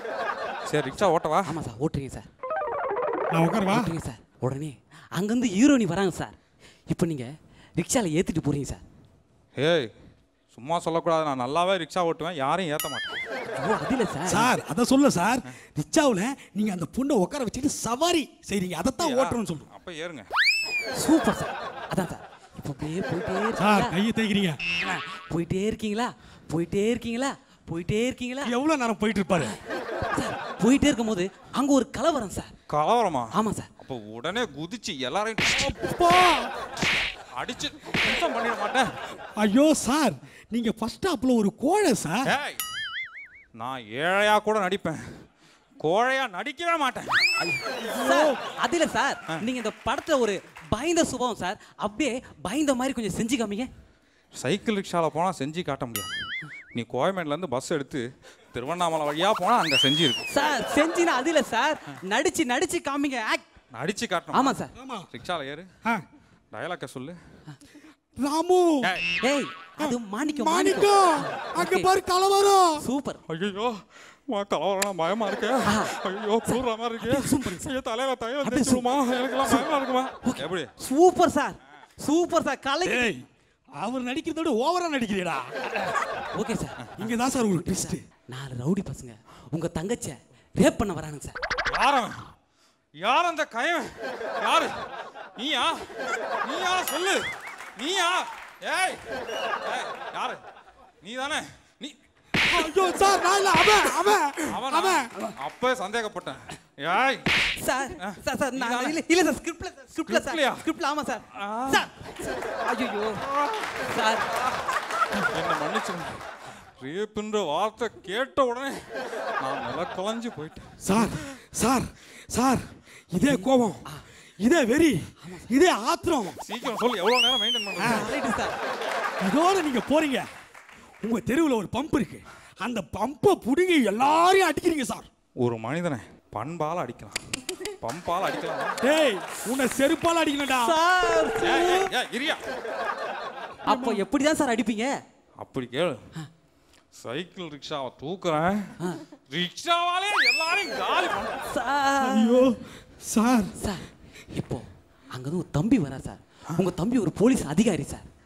சரி ரிக்ஷா ஓட்டவா ஆமா சார் ஓட்டுறீங்க சார் நான் உட்காரவா ஓட்டுறீங்க சார் உடனே அங்கேருந்து ஹீரோனி வராங்க சார் இப்போ நீங்க ரிக்ஷால ஏத்திட்டு போறீங்க சார் ஏய் சும்மா சொல்லக்கூடாது நான் நல்லாவே ரிக்ஷா ஓட்டுவேன் யாரையும் ஏற்ற மாட்டேன் ஐயோ அது இல்லை சார் சார் அதை சொல்ல சார் ரிச்சாவில் நீங்க அந்த பொண்ணை உட்கார வச்சுட்டு சவாரி செய்றீங்க அதைத்தான் ஓட்டுறோம்னு சொல்றோம் அப்ப ஏறுங்க சூப்பர் சார் அதான் சார் இப்போ அப்படியே போயிட்டே சார் இருக்கீங்களா கையை தேய்க்கிறீங்க ஆ, போயிட்டே இருக்கீங்களா போயிட்டே இருக்கீங்களா போயிட்டே இருக்கீங்களா எவ்வளவு நேரம் போயிட்டு இருப்பாரு சார் போயிட்டே இருக்கும்போது அங்க ஒரு கலவரம் சார் கலவரமா ஆமா சார் அப்போ உடனே குதிச்சு எல்லாரையும் அப்பா! அடிச்சு சுத்தம் பண்ணிட மாட்டேன் ஐயோ சார் நீங்க ஃபர்ஸ்ட் ஸ்டாப்ல ஒரு கோழை சார் ஏய் நான் ஏழையா கூட நடிப்பேன் கோழையா நடிக்கவே மாட்டேன் சார் அது இல்ல சார் நீங்க இந்த படத்துல ஒரு பயந்த சுபாவம் சார் அப்படியே பயந்த மாதிரி கொஞ்சம் செஞ்சு காமிங்க சைக்கிள் ரிக்ஷாவில் போனால் செஞ்சு காட்ட முடியாது நீ கோயம்பேட்லேருந்து பஸ் எடுத்து திருவண்ணாமலை வழியாக போனால் அங்கே செஞ்சு இருக்கு சார் செஞ்சினா அது இல்ல சார் நடிச்சு நடிச்சு காமிங்க ஆக்ட் நடிச்சு காட்டணும் ஆமா சார் ரிக்ஷாவில் ஏறு ஆ. டயலாக்க சொல்லு ராமு ஏய், ஏய் அது மாணிக்கம் மாணிக்கம் அங்க Okay. பாரு கலவரம் சூப்பர் ஐயோ வா கலவரம் பயமா இருக்கு ஐயோ குளிர மாதிரி இருக்கு ஐயோ தலையில தலையில தேய்ச்சிருமா எனக்கெல்லாம் பயமா இருக்குமா எப்படி சூப்பர் சார் சூப்பர் சார் கலை ஏய் அவர் நடிக்கிறத விட ஓவரா நடிக்கிறீடா ஓகே சார் இங்க தான் சார் உங்களுக்கு ட்விஸ்ட் நாலு ரவுடி பசங்க உங்க தங்கச்ச ரேப் பண்ண வரானுங்க சார் யாரவன் யார் அந்த கயவன் யாரு நீயா நீயா சொல்லு நீயா ஏய் ஏய் யாரு நீ தானே நீ ஐயோ சார் நான் இல்ல அவன் அவன் அவன் அவன் அப்பவே சந்தேகப்பட்டேன் ஏய் சார் சார் சார் நான் இல்ல இல்ல சார் ஸ்கிரிப்ட்ல ஸ்கிரிப்ட்ல சார் Scriptலயா? ஸ்கிரிப்ட்ல ஆமா சார் சார் ஐயோ சார் என்ன மன்னிச்சிருங்க ரேப்புன்ற வார்த்தை கேட்ட உடனே நான் நில குழஞ்சு போயிட்டேன் சார் சார் சார் இதே கோபம் இதே வெறி இதே ஆத்திரம் சீக்கிரம் சொல்லு எவ்வளவு நேரம் மெயின்டைன் பண்றது ரைட்டு சார் இதோட நீங்க போறீங்க உங்க தெருவுல ஒரு பம்ப் இருக்கு அந்த பம்பை புடுங்கி எல்லாரையும் அடிக்கிறீங்க சார் ஒரு மனிதனை பண்பால அடிக்கலாம் பம்பால அடிக்கலாம் டேய் உன்னை செருப்பால அடிக்கணும்டா சார் ஏய், ஏய், ஏய், இரியா அப்போ எப்படி தான் சார் அடிப்பீங்க அப்படி கேளு சைக்கிள் ரிக்ஷாவை தூக்குறேன் ரிக்ஷாவாலே எல்லாரையும் காலி பண்றேன் சார் ஐயோ சார் சார் இப்போ அங்கேருந்து ஒரு தம்பி வரா சார் உங்க தம்பி ஒரு போலீஸ் அதிகாரி சார்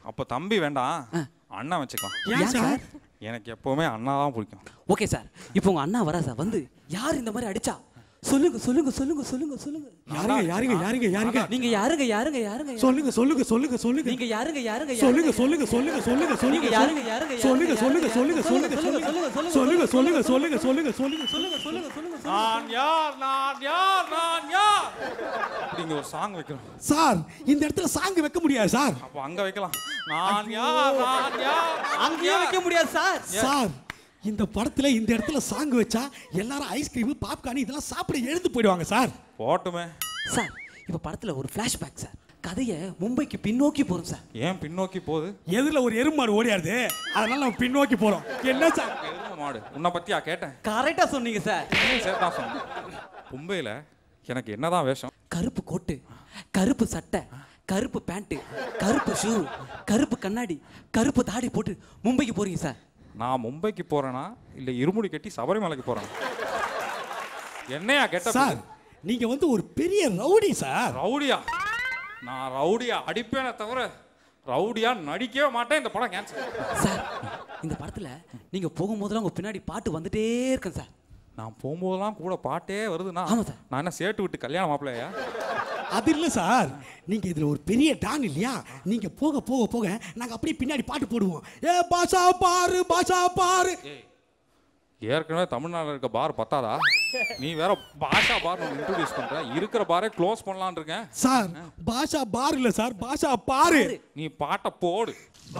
அப்போ தம்பி வேண்டாம் அண்ணன் வச்சுக்கலாம் ஏன் சார் எனக்கு எப்பவுமே அண்ணா தான் பிடிக்கும் ஓகே சார் இப்போ உங்க அண்ணா வரா சார் வந்து யார் இந்த மாதிரி அடிச்சா சொல்லுங்க சொல்லுங்க சொல்லுங்க சொல்லுங்க சொல்லுங்க யாருங்க யாருங்க யாருங்க யாருங்க நீங்க யாருங்க யாருங்க யாருங்க சொல்லுங்க சொல்லுங்க சொல்லுங்க சொல்லுங்க நீங்க யாருங்க யாருங்க சொல்லுங்க சொல்லுங்க சொல்லுங்க சொல்லுங்க சொல்லுங்க நீங்க யாருங்க யாருங்க சொல்லுங்க சொல்லுங்க சொல்லுங்க சொல்லுங்க சொல்லுங்க சொல்லுங்க சொல்லுங்க சொல்லுங்க சொல்லுங்க சொல்லுங்க சொல்லுங்க சொல்லுங்க சொல்லுங்க நான் யார் நான் யார் நான் யார் அப்படிங்க ஒரு சாங் வைக்கிறோம் சார் இந்த இடத்துல சாங் வைக்க முடியாது சார் அப்போ அங்க வைக்கலாம் நான் யார் நான் யார் அங்கேயே வைக்க முடியாது சார் சார் இந்த படத்துல இந்த இடத்துல சாங் வச்சா எல்லாரும் ஐஸ்கிரீம் பாப்கார்ன் இதெல்லாம் சாப்பிட எழுந்து போயிடுவாங்க சார் போட்டுமே சார் இப்போ படத்துல ஒரு ஃபிளாஷ்பேக் சார் கதையை மும்பைக்கு பின்னோக்கி போறோம் சார் ஏன் பின்னோக்கி போகுது எதிரில ஒரு எருமாடு ஓடியாருது அதனால நம்ம பின்னோக்கி போறோம் என்ன சார் எருமை மாடு உன்னை பத்தியா கேட்டேன் கரெக்டா சொன்னீங்க சார் சேர்த்தா சொன்னேன் மும்பையில் எனக்கு என்னதான் வேஷம் கருப்பு கோட்டு கருப்பு சட்டை கருப்பு பேண்ட் கருப்பு ஷூ கருப்பு கண்ணாடி கருப்பு தாடி போட்டு மும்பைக்கு போறீங்க சார் நான் மும்பைக்கு போறேனா இல்ல இருமுடி கட்டி சபரிமலைக்கு போறேனா என்னையா கெட்ட சார் நீங்க வந்து ஒரு பெரிய ரவுடி சார் ரவுடியா நான் ரவுடியா அடிப்பேனே தவிர ரவுடியா நடிக்கவே மாட்டேன் இந்த படம் கேன்சல் சார் இந்த படத்துல நீங்க போகும்போதெல்லாம் உங்க பின்னாடி பாட்டு வந்துட்டே இருக்கும் சார் நான் போகும்போதெல்லாம் கூட பாட்டே வருதுண்ணா ஆமா சார். நான் என்ன சேட்டு விட்டு கல்யாணம் மாப்பிள்ளையா அது இல்ல சார் நீங்க இதுல ஒரு பெரிய டான் இல்லையா நீங்க போக போக போக நாங்க அப்படியே பின்னாடி பாட்டு போடுவோம் ஏ பாஷா பாரு பாஷா பாரு ஏற்கனவே தமிழ்நாட்டில் இருக்க பார் பத்தாதா நீ வேற பாஷா பார் இன்ட்ரோடியூஸ் பண்ற இருக்கிற பாரே க்ளோஸ் பண்ணலாம்னு இருக்கேன் சார் பாஷா பார் இல்ல சார் பாஷா பாரு நீ பாட்டை போடு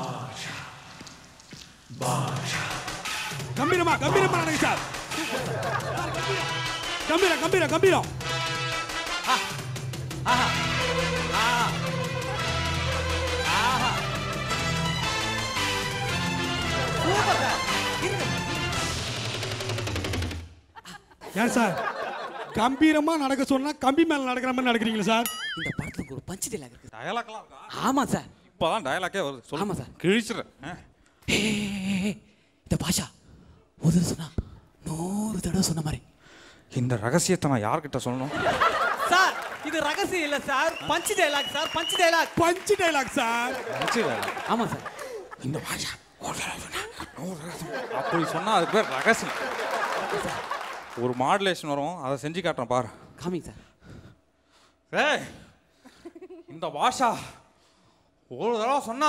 கம்பீரமா கம்பீரமா நடங்க சார் கம்பீரம் கம்பீரம் கம்பீரம் ஏன் சார் கம்பீரமா நடக்க சொன்னா கம்பி மேல நடக்கிற மாதிரி நடக்கிறீங்களா சார் இந்த படத்துக்கு ஒரு பஞ்ச் டைலாக் இருக்கு டயலாக்லாம் இருக்கா ஆமா சார் இப்போதான் டயலாக்கே வருது சொல்லு ஆமா சார். கிழிச்சிடுறேன் ஆ. ஏய், இந்த பாஷா ஒரு சொன்னா நூறு தடவை சொன்ன மாதிரி இந்த ரகசியத்தை நான் யார்கிட்ட சொல்லணும் சார் இது ரகசியம் இல்ல sir punch dialogue sir punch dialogue punch dialogue sir நினைச்சு வேலை. ஆமா சார் இந்த பாஷா ஒரு தடவை சொன்னா, நூறு ரகசியம். அப்படி சொன்னா அதுக்கு பேர் ரகசியம் ஒரு மாடுலேஷன் வரும் அதை செஞ்சு காட்டுறேன் பாரு காமிங்க சார் ஏய் இந்த பாஷா ஒரு தடவை சொன்னா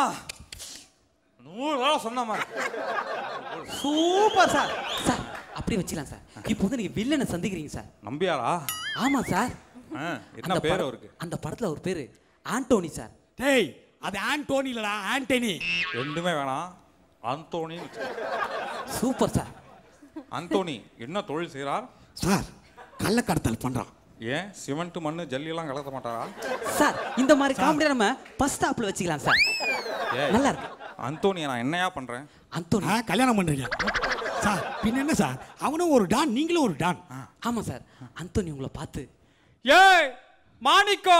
நூறு தடவை சொன்ன மாதிரி சூப்பர் சார் சார் அப்படி வச்சுக்கலாம் சார் இப்போ வந்து நீங்க வில்லனை சந்திக்கிறீங்க சார் நம்பியாரா ஆமா சார் ஆ, என்ன அந்த பேர் படம்- அவருக்கு அந்த படத்துல ஒரு பேரு ஆண்டோனி சார் டேய் அது ஆண்டோனி இல்லடா ஆண்டனி ரெண்டுமே வேணாம் அந்தோணி சூப்பர் சார் அந்தோணி என்ன தொழில் செய்கிறார் சார் கள்ளக்கடத்தல் பண்றான் ஏன் சிமெண்ட் மண்ணு ஜல்லி எல்லாம் கலக்க மாட்டாரா சார் இந்த மாதிரி காமெடி நம்ம பஸ் ஸ்டாப்ல வச்சுக்கலாம் சார் ஏய், நல்லா இருக்கு அந்தோணியை நான் என்னையா பண்றேன் அந்தோனி ஆ கல்யாணம் பண்றீங்க சார் பின்ன என்ன சார் அவனும் ஒரு டான் நீங்களும் ஒரு டான் ஆமா சார் அந்தோனி உங்களை பார்த்து ஏய் மாணிக்கோ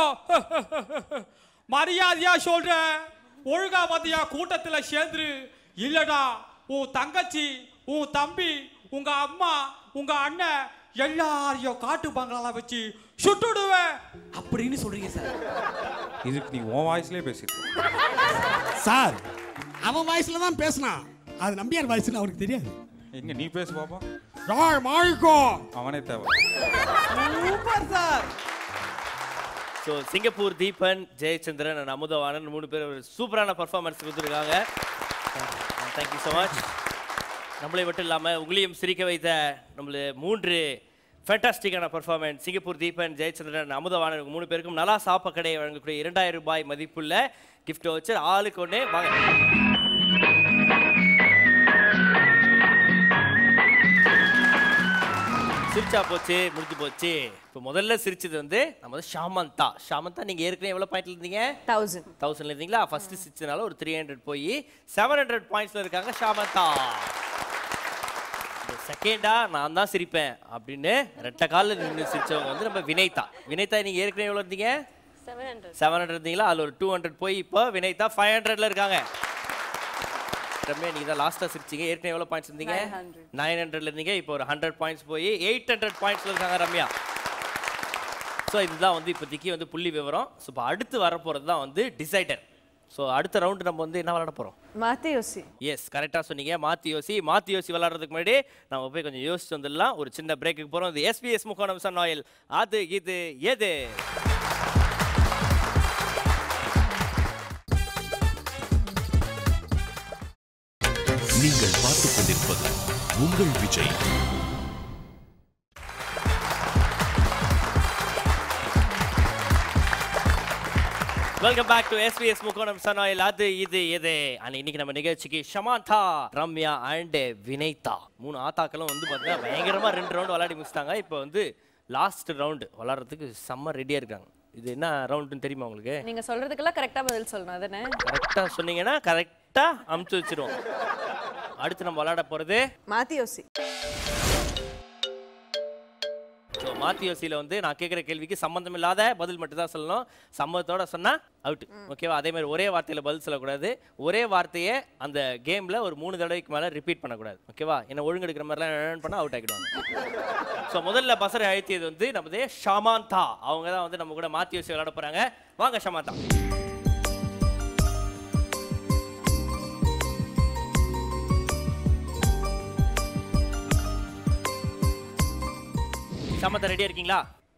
மரியாதையா சொல்றேன் ஒழுங்கா வந்தியா கூட்டத்துல சேர்ந்துரு இல்லடா உன் தங்கச்சி உன் தம்பி உங்க அம்மா உங்க அண்ணன் எல்லாரையும் காட்டு பங்களால வச்சு சுட்டுடுவேன் அப்படின்னு சொல்றீங்க சார் இதுக்கு நீ உன் வாய்ஸ்லயே பேசிட்டு சார் அவன் வாய்ஸ்ல தான் பேசினான் அது நம்பியார் வாய்ஸ்னு அவருக்கு தெரியாது எங்க நீ பேசு பாப்போம் ராய் மாணிக்கோ அவனே தேவை super sir so Singapore Deepan Jayachandran and Amudhavanan மூணு பேர் ஒரு சூப்பரான பர்ஃபார்மன்ஸ் கொடுத்துருக்காங்க தேங்க்யூ ஸோ மச் நம்மளை மட்டும் இல்லாமல் உங்களையும் சிரிக்க வைத்த நம்மள மூன்று ஃபேண்டாஸ்டிக்கான பர்ஃபார்மன்ஸ் சிங்கப்பூர் தீபன் ஜெயச்சந்திரன் அமுதவாணன் இவங்க மூணு பேருக்கும் நல்லா சாப்ப கடை வழங்கக்கூடிய இரண்டாயிரம் ரூபாய் மதிப்புள்ள gift வச்சு ஆளுக்கு ஒன்று வாங்க சிரிச்சா போச்சு முடிஞ்சு போச்சு இப்போ முதல்ல சிரிச்சது வந்து நம்ம வந்து ஷாமந்தா ஷாமந்தா நீங்க ஏற்கனவே எவ்வளவு பாயிண்ட்ல இருந்தீங்க தௌசண்ட் தௌசண்ட்ல இருந்தீங்களா ஃபர்ஸ்ட் சிரிச்சதுனால ஒரு த்ரீ ஹண்ட்ரட் போய் செவன் ஹண்ட்ரட் பாயிண்ட்ஸ்ல இருக்காங்க ஷாமந்தா செகண்டா நான் தான் சிரிப்பேன் அப்படின்னு ரெட்ட காலில் நின்று சிரிச்சவங்க வந்து நம்ம வினைதா வினைதா நீங்க ஏற்கனவே எவ்வளவு இருந்தீங்க செவன் ஹண்ட்ரட் செவன் ஹண்ட்ரட் இருந்தீங்களா அதில் ஒரு டூ ஹண்ட்ரட் போய் இப்போ வினைதா ஃபைவ் ஹண்ட்ரட்ல இருக்காங்க ரம்யா நீங்க தான் லாஸ்ட்டாக சிரிச்சீங்க ஏற்கனவே எவ்வளோ பாயிண்ட்ஸ் இருந்தீங்க 900. நைன் ஹண்ட்ரட்ல இருந்தீங்க இப்போ ஒரு ஹண்ட்ரட் பாயிண்ட்ஸ் போய் எயிட் ஹண்ட்ரட் பாயிண்ட்ஸ்ல இருக்காங்க ரம்யா ஸோ இதுதான் வந்து இப்போதைக்கு வந்து புள்ளி விவரம் ஸோ இப்போ அடுத்து வரப்போகிறது தான் வந்து டிசைடர் ஸோ அடுத்த ரவுண்டு நம்ம வந்து என்ன விளையாட போகிறோம் மாத்தி யோசி எஸ் கரெக்டாக சொன்னீங்க மாற்றி யோசி மாற்றி யோசி விளாட்றதுக்கு முன்னாடி நம்ம போய் கொஞ்சம் யோசிச்சு வந்துடலாம் ஒரு சின்ன பிரேக்குக்கு போகிறோம் இது எஸ்பிஎஸ் முக்கோணம் சன் ஆயில் அது இது எது நீங்கள் பார்த்துக் கொண்டிருப்பது உங்கள் Vijay welcome back to SBS முக்கோணம் சன் ஆயில் அது இது எது அண்ட் இன்னைக்கு நம்ம நிகழ்ச்சிக்கு ஷமாந்தா ரம்யா அண்ட் வினைதா மூணு ஆத்தாக்களும் வந்து பார்த்தீங்கன்னா பயங்கரமாக ரெண்டு ரவுண்டு விளையாடி முடிச்சிட்டாங்க இப்போ வந்து லாஸ்ட் ரவுண்டு விளாட்றதுக்கு செம்ம ரெடியாக இருக்காங்க இது என்ன ரவுண்டுன்னு தெரியுமா உங்களுக்கு நீங்க சொல்றதுக்கெல்லாம் கரெக்டா பதில் சொல்லணும் அதானே கரெக்டாக சொன்னீங்கன்னா கரெக்டாக அமுச்சு வச்சிருவோம் அடுத்து நம்ம விளையாட போகிறது மாத்தி யோசி ஸோ மாத்தி யோசியில் வந்து நான் கேட்குற கேள்விக்கு சம்மந்தம் இல்லாத பதில் மட்டும் தான் சொல்லணும் சம்மதத்தோட சொன்னால் அவுட் ஓகேவா அதே மாதிரி ஒரே வார்த்தையில் பதில் சொல்லக்கூடாது ஒரே வார்த்தையை அந்த கேமில் ஒரு மூணு தடவைக்கு மேலே ரிப்பீட் பண்ணக்கூடாது ஓகேவா என்ன ஒழுங்கெடுக்கிற மாதிரிலாம் பண்ணால் அவுட் ஆகிடுவாங்க ஸோ முதல்ல பசரை அழுத்தியது வந்து நமது ஷமாந்தா அவங்க தான் வந்து நம்ம கூட மாத்தி யோசி விளையாட போகிறாங்க வாங்க ஷமாந்தா சமத்தா ரெடியா இருக்கீங்களா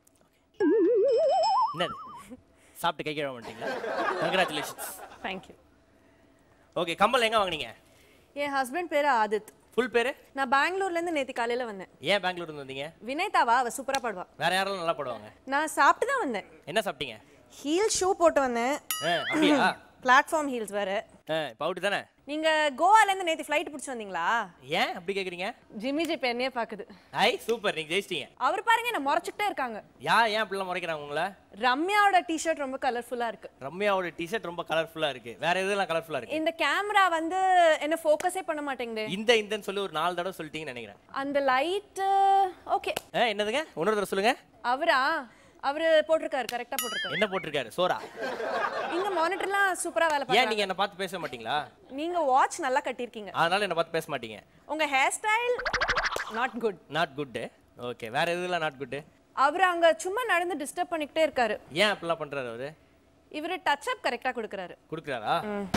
என்னது சாப்பிட்டு கை கழுவ மாட்டீங்களா கங்க்ராச்சுலேஷன்ஸ் தேங்க்யூ ஓகே கம்பல் எங்க வாங்குனீங்க என் ஹஸ்பண்ட் பேரு ஆதித் ஃபுல் பேரு நான் பெங்களூர்ல இருந்து நேத்து காலையில வந்தேன் ஏன் பெங்களூர் இருந்து வந்தீங்க வினைதாவா அவ சூப்பரா பாடுவா வேற யாரெல்லாம் நல்லா போடுவாங்க நான் சாப்பிட்டு தான் வந்தேன் என்ன சாப்பிட்டீங்க ஹீல் ஷூ போட்டு வந்தேன் ஆ, அப்படியா பிளாட்ஃபார்ம் ஹீல்ஸ் வேற ஆ, இப்போ அவுட் தானே நீங்க கோவால இருந்து நேத்து ஃப்ளைட் பிடிச்சி வந்தீங்களா ஏன் அப்படி கேக்குறீங்க ஜிம்மி ஜி என்னையே பாக்குது ஐ சூப்பர் நீங்க ஜெயிச்சிட்டீங்க அவர் பாருங்க என்ன முறைச்சிட்டே இருக்காங்க யா ஏன் அப்படிலாம் முறைக்கிறாங்க உங்களை ரம்யாவோட டிஷர்ட் ரொம்ப கலர்ஃபுல்லா இருக்கு ரம்யாவோட டிஷர்ட் ரொம்ப கலர்ஃபுல்லா இருக்கு வேற எதெல்லாம் கலர்ஃபுல்லா இருக்கு இந்த கேமரா வந்து என்ன ஃபோக்கஸே பண்ண மாட்டேங்குது இந்த இந்தன்னு சொல்லி ஒரு நாலு தடவை சொல்லிட்டீங்கன்னு நினைக்கிறேன் அந்த லைட் ஓகே ஆ, என்னதுங்க இன்னொரு தடவை சொல்லுங்க அவரா அவரு போட்டிருக்காரு கரெக்டா போட்டிருக்காரு என்ன போட்டிருக்காரு சோரா இங்க மானிட்டர்லாம் சூப்பரா வேலை ஏன் பார்க்கறாங்க நீங்க என்ன பார்த்து பேச மாட்டீங்களா நீங்க வாட்ச் நல்லா கட்டியிருக்கீங்க அதனால என்ன பார்த்து பேச மாட்டீங்க உங்க hair style not good not good okay வேற எதுலாம் நாட் குட் அவர் அங்க சும்மா நடந்து டிஸ்டர்ப் பண்ணிக்கிட்டே இருக்காரு ஏன் அப்படிலாம் பண்றாரு அவரு இவரு டச் அப் கரெக்டா கொடுக்கறாரு குடுக்குறாரா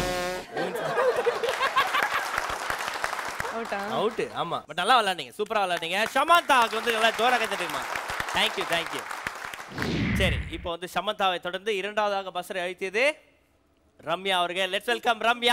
அவுட்டா அவுட் ஆமா பட் நல்லா விளையாண்டீங்க சூப்பரா விளையாண்டீங்க ஷமந்தாவுக்கு வந்து நல்லா ஜோரா கத்துட்டுமா தேங்க்யூ தேங்க்யூ சரி இப்போ வந்து சமந்தாவை தொடர்ந்து இரண்டாவதாக பஸ்ஸரை அழைத்தது ரம்யா அவர்கள் let's welcome Ramya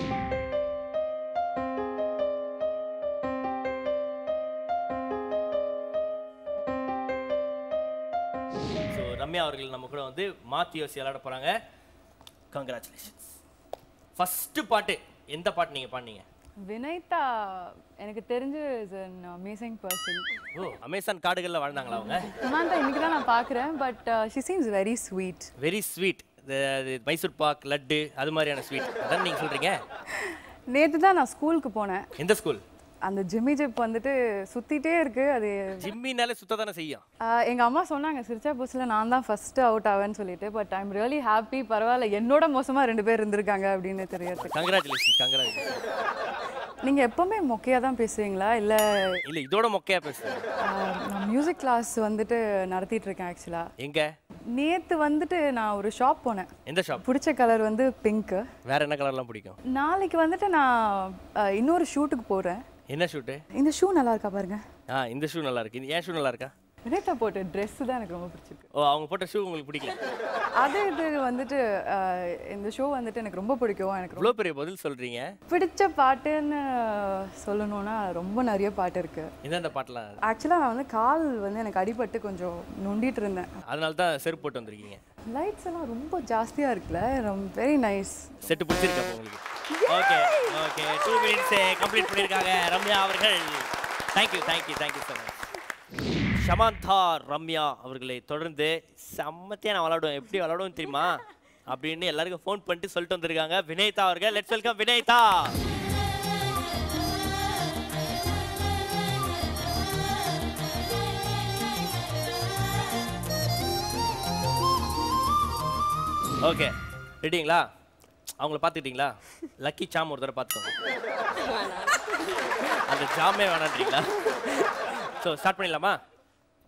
so Ramya அவர்கள் நம்ம கூட வந்து மாத்தி யோசி விளையாட போறாங்க கங்க்ராச்சுலேஷன்ஸ் ஃபர்ஸ்ட் பாட்டு எந்த பாட்டு நீங்க பாடுனீங்க வினைதா எனக்கு தெரிஞ்சு is an amazing person oh Amazon காடுகளில் வாழ்ந்தாங்களா அவங்க சமாந்தா இன்னைக்கு தான் நான் பார்க்குறேன் but she seems very sweet very sweet Mysore pak laddu அது மாதிரியான ஸ்வீட் அதான் நீங்க சொல்றீங்க நேற்று தான் நான் ஸ்கூலுக்கு போனேன் எந்த ஸ்கூல் அந்த ஜிம்மி ஜிப் வந்துட்டு சுத்திட்டே இருக்கு அது ஜிம்மினாலே சுத்த தானே செய்யும் ஆஹ் எங்க அம்மா சொன்னாங்க சிரிச்சா புதுசுல நான் தான் ஃபர்ஸ்ட் அவுட் ஆவேன்னு சொல்லிட்டு பட் ஐம் ரியலி ஹாப்பி பரவாயில்ல என்னோட மோசமா ரெண்டு பேர் இருந்திருக்காங்க அப்படின்னு தெரியாது கங்க்ராச்சுலேஷன் கங்க்ராச்சுலேஷன் நீங்க எப்பவுமே மொக்கையா தான் பேசுவீங்களா இல்ல இல்ல இதோட மொக்கையா பேசுறேன் ஆஹ் நான் மியூசிக் கிளாஸ் வந்துட்டு நடத்திட்டு இருக்கேன் ஆக்சுவலா எங்க நேத்து வந்துட்டு நான் ஒரு ஷாப் போனேன் எந்த ஷாப் பிடிச்ச கலர் வந்து பிங்க் வேற என்ன கலர்லாம் பிடிக்கும் நாளைக்கு வந்துட்டு நான் ஆஹ் இன்னொரு ஷூட்டுக்கு போறேன் என்ன ஷூட்டு இந்த ஷூ நல்லா இருக்கா பாருங்க ஆ இந்த ஷூ நல்லா இருக்கு இது ஏன் ஷூ நல்லா இருக்கா வினேதா போட்ட ட்ரெஸ் தான் எனக்கு ரொம்ப பிடிச்சிருக்கு ஓ அவங்க போட்ட ஷூ உங்களுக்கு பிடிக்கல அது இது வந்துட்டு ஆஹ் இந்த ஷோ வந்துட்டு எனக்கு ரொம்ப பிடிக்கும் எனக்கு ரொம்ப இவ்வளோ பெரிய பதில் சொல்றீங்க பிடிச்ச பாட்டுன்னு சொல்லணும்னா ரொம்ப நிறைய பாட்டு இருக்கு எந்தெந்த பாட்டெல்லாம் ஆக்சுவலாக நான் வந்து கால் வந்து எனக்கு அடிபட்டு கொஞ்சம் நொண்டிட்டு இருந்தேன் அதனால தான் செருப்பு போட்டு வந்திருக்கீங்க லைட்ஸ் எல்லாம் ரொம்ப ஜாஸ்தியாக இருக்குல்ல ரொம்ப வெரி நைஸ் செட்டு பிடிச்சிருக்கா அப்போ உங்களுக்கு okay okay two minutes complete பண்ணியிருக்காங்க ரம்யா அவர்கள் thank you thank you thank you so much Samantha Ramya அவர்களை தொடர்ந்து செம்மத்தியாக நான் விளாடுவேன் எப்படி விளாடுவேன் தெரியுமா அப்படின்னு எல்லாருக்கும் ஃபோன் பண்ணிட்டு சொல்லிட்டு வந்திருக்காங்க வினய்தா அவர்கள் லெட்ஸ் வெல்கம் வினய்தா ஓகே ரெடிங்களா அவங்கள பார்த்துக்கிட்டீங்களா லக்கி சாம் ஒரு தடவை பார்த்துக்கோங்க அந்த ஜாமே வேணான்றீங்களா ஸோ ஸ்டார்ட் பண்ணிடலாமா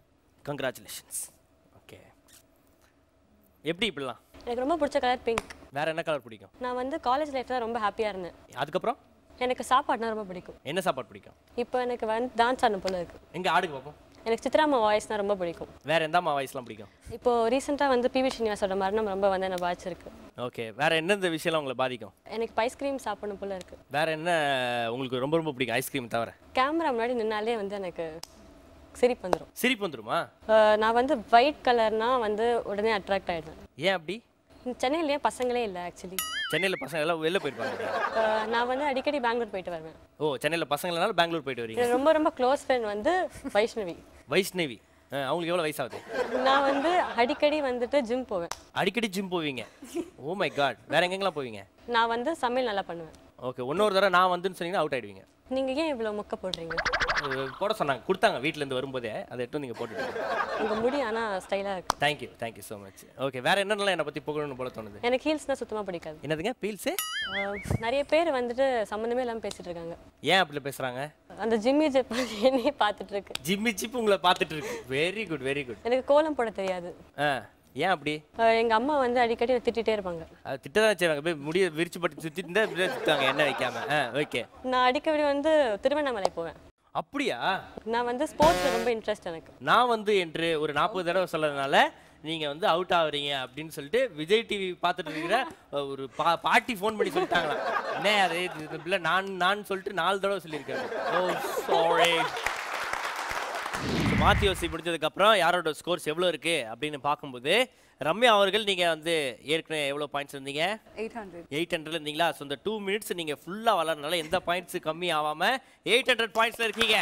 கங்க்ராச்சுலேஷன்ஸ் ஓகே எப்படி இப்படிலாம் எனக்கு ரொம்ப பிடிச்ச கலர் பிங்க் வேற என்ன கலர் பிடிக்கும் நான் வந்து காலேஜ் லைஃப் தான் ரொம்ப ஹாப்பியாக இருந்தேன் அதுக்கப்புறம் எனக்கு சாப்பாடுனா ரொம்ப பிடிக்கும் என்ன சாப்பாடு பிடிக்கும் இப்போ எனக்கு வந்து டான்ஸ் ஆடணும் போல இருக்கு எங்க ஆடுக்கு பார்ப்போம் எனக்கு சித்ராமா வாய்ஸ்னால் ரொம்ப பிடிக்கும் வேற எந்த அம்மா வாய்ஸ்லாம் பிடிக்கும் இப்போ ரீசெண்டாக வந்து பிவி ஸ்ரீனிவாசோட மரணம் ரொம்ப வந்து என்னை பாதிச்சிருக்கு ஓகே வேற எந்தெந்த விஷயம்லாம் உங்களை பாதிக்கும் எனக்கு ஐஸ்கிரீம் சாப்பிடணும் போல இருக்கு வேற என்ன உங்களுக்கு ரொம்ப ரொம்ப பிடிக்கும் ஐஸ்கிரீம் தவிர கேமரா முன்னாடி நின்னாலே வந்து எனக்கு சிரிப்பு வந்துடும் சிரிப்பு வந்துருமா நான் வந்து ஒயிட் கலர்னா வந்து உடனே அட்ராக்ட் ஆகிடுவேன் ஏன் அப்படி சென்னையிலேயே பசங்களே இல்லை ஆக்சுவலி சென்னையில் பசங்க எல்லாம் வெளில போயிருப்பாங்க நான் வந்து அடிக்கடி பெங்களூர் போயிட்டு வருவேன் ஓ சென்னையில் பசங்களால பெங்களூர் போயிட்டு வரீங்க எனக்கு ரொம்ப ரொம்ப க்ளோஸ் ஃப்ரெண்ட் வந்து வைஷ்ணவி வைஷ்ணவி ஆ, அவங்களுக்கு எவ்வளோ வயசாகுது நான் வந்து அடிக்கடி வந்துட்டு ஜிம் போவேன் அடிக்கடி ஜிம் போவீங்க ஓ மை காட் வேற எங்கெங்கெல்லாம் போவீங்க நான் வந்து சமையல் நல்லா பண்ணுவேன் ஓகே இன்னொரு தடவை நான் வந்துன்னு சொன்னீங்கன்னா அவுட் ஆயிடுவீங்க நீங்கள் ஏன் இவ்வளோ முக்க போடுறீங்க அஹ் போட சொன்னாங்க கொடுத்தாங்க வீட்ல இருந்து வரும்போதே அதை எடுத்து நீங்கள் போட்டுட்டு உங்கள் முடி ஆனால் ஸ்டைலாக இருக்கு thank you thank you so much okay வேற என்னென்னலாம் என்னை பற்றி புகழணும் போல தோணுது எனக்கு ஹீல்ஸ்னால் சுத்தமாக பிடிக்காது என்னதுங்க பீல்ஸு அஹ், நிறைய பேர் வந்துட்டு சம்மந்தமே இல்லாமல் பேசிட்டு இருக்காங்க ஏன் அப்படி பேசுறாங்க அந்த ஜிம்மி ஜெப் என்னையே பார்த்துட்டு இருக்கு ஜிம்மி சிப் உங்களை பார்த்துட்டு இருக்கு வெரி குட் வெரி குட் எனக்கு கோலம் போட தெரியாது ஆ ஏன் அப்படி அஹ், எங்க அம்மா வந்து அடிக்கடி என்னை திட்டிகிட்டே இருப்பாங்க அது திட்டதான் செய்வாங்க போய் முடிய விரிச்சு பட்டு சுற்றிட்டு இருந்தா இப்படியே சுத்தாங்க என்ன வைக்காம ஆ ஓகே நான் அடிக்கடி வந்து திருவண்ணாமலை போவேன் அப்படியா நான் வந்து ஸ்போர்ட்ஸில் ரொம்ப இன்ட்ரெஸ்ட் எனக்கு நான் வந்து என்று ஒரு நாற்பது தடவை சொல்லறதுனால நீங்க வந்து அவுட் ஆகுறீங்க அப்படின்னு சொல்லிட்டு விஜய் டிவி பார்த்துட்டு இருக்கிற அஹ், ஒரு பா பாட்டி ஃபோன் பண்ணி சொல்லிட்டாங்களாம் என்ன அது இது பிள்ளை நான் நான் சொல்லிட்டு நாலு தடவை சொல்லியிருக்காரு ஓ சாரி மாத்தி யோசி முடிஞ்சதுக்கு அப்புறம் யாரோட ஸ்கோர்ஸ் எவ்வளோ இருக்கு அப்படின்னு பார்க்கும்போது ரம்யா அவர்கள் நீங்க வந்து ஏற்கனவே எவ்வளோ பாயிண்ட்ஸ் இருந்தீங்க எயிட் ஹண்ட்ரட் எயிட் ஹண்ட்ரட்ல இருந்தீங்களா ஸோ இந்த டூ மினிட்ஸ் நீங்க ஃபுல்லா வளரனால எந்த பாயிண்ட்ஸ் கம்மி ஆகாம எயிட் ஹண்ட்ரட் பாயிண்ட்ஸ்ல இருக்கீங்க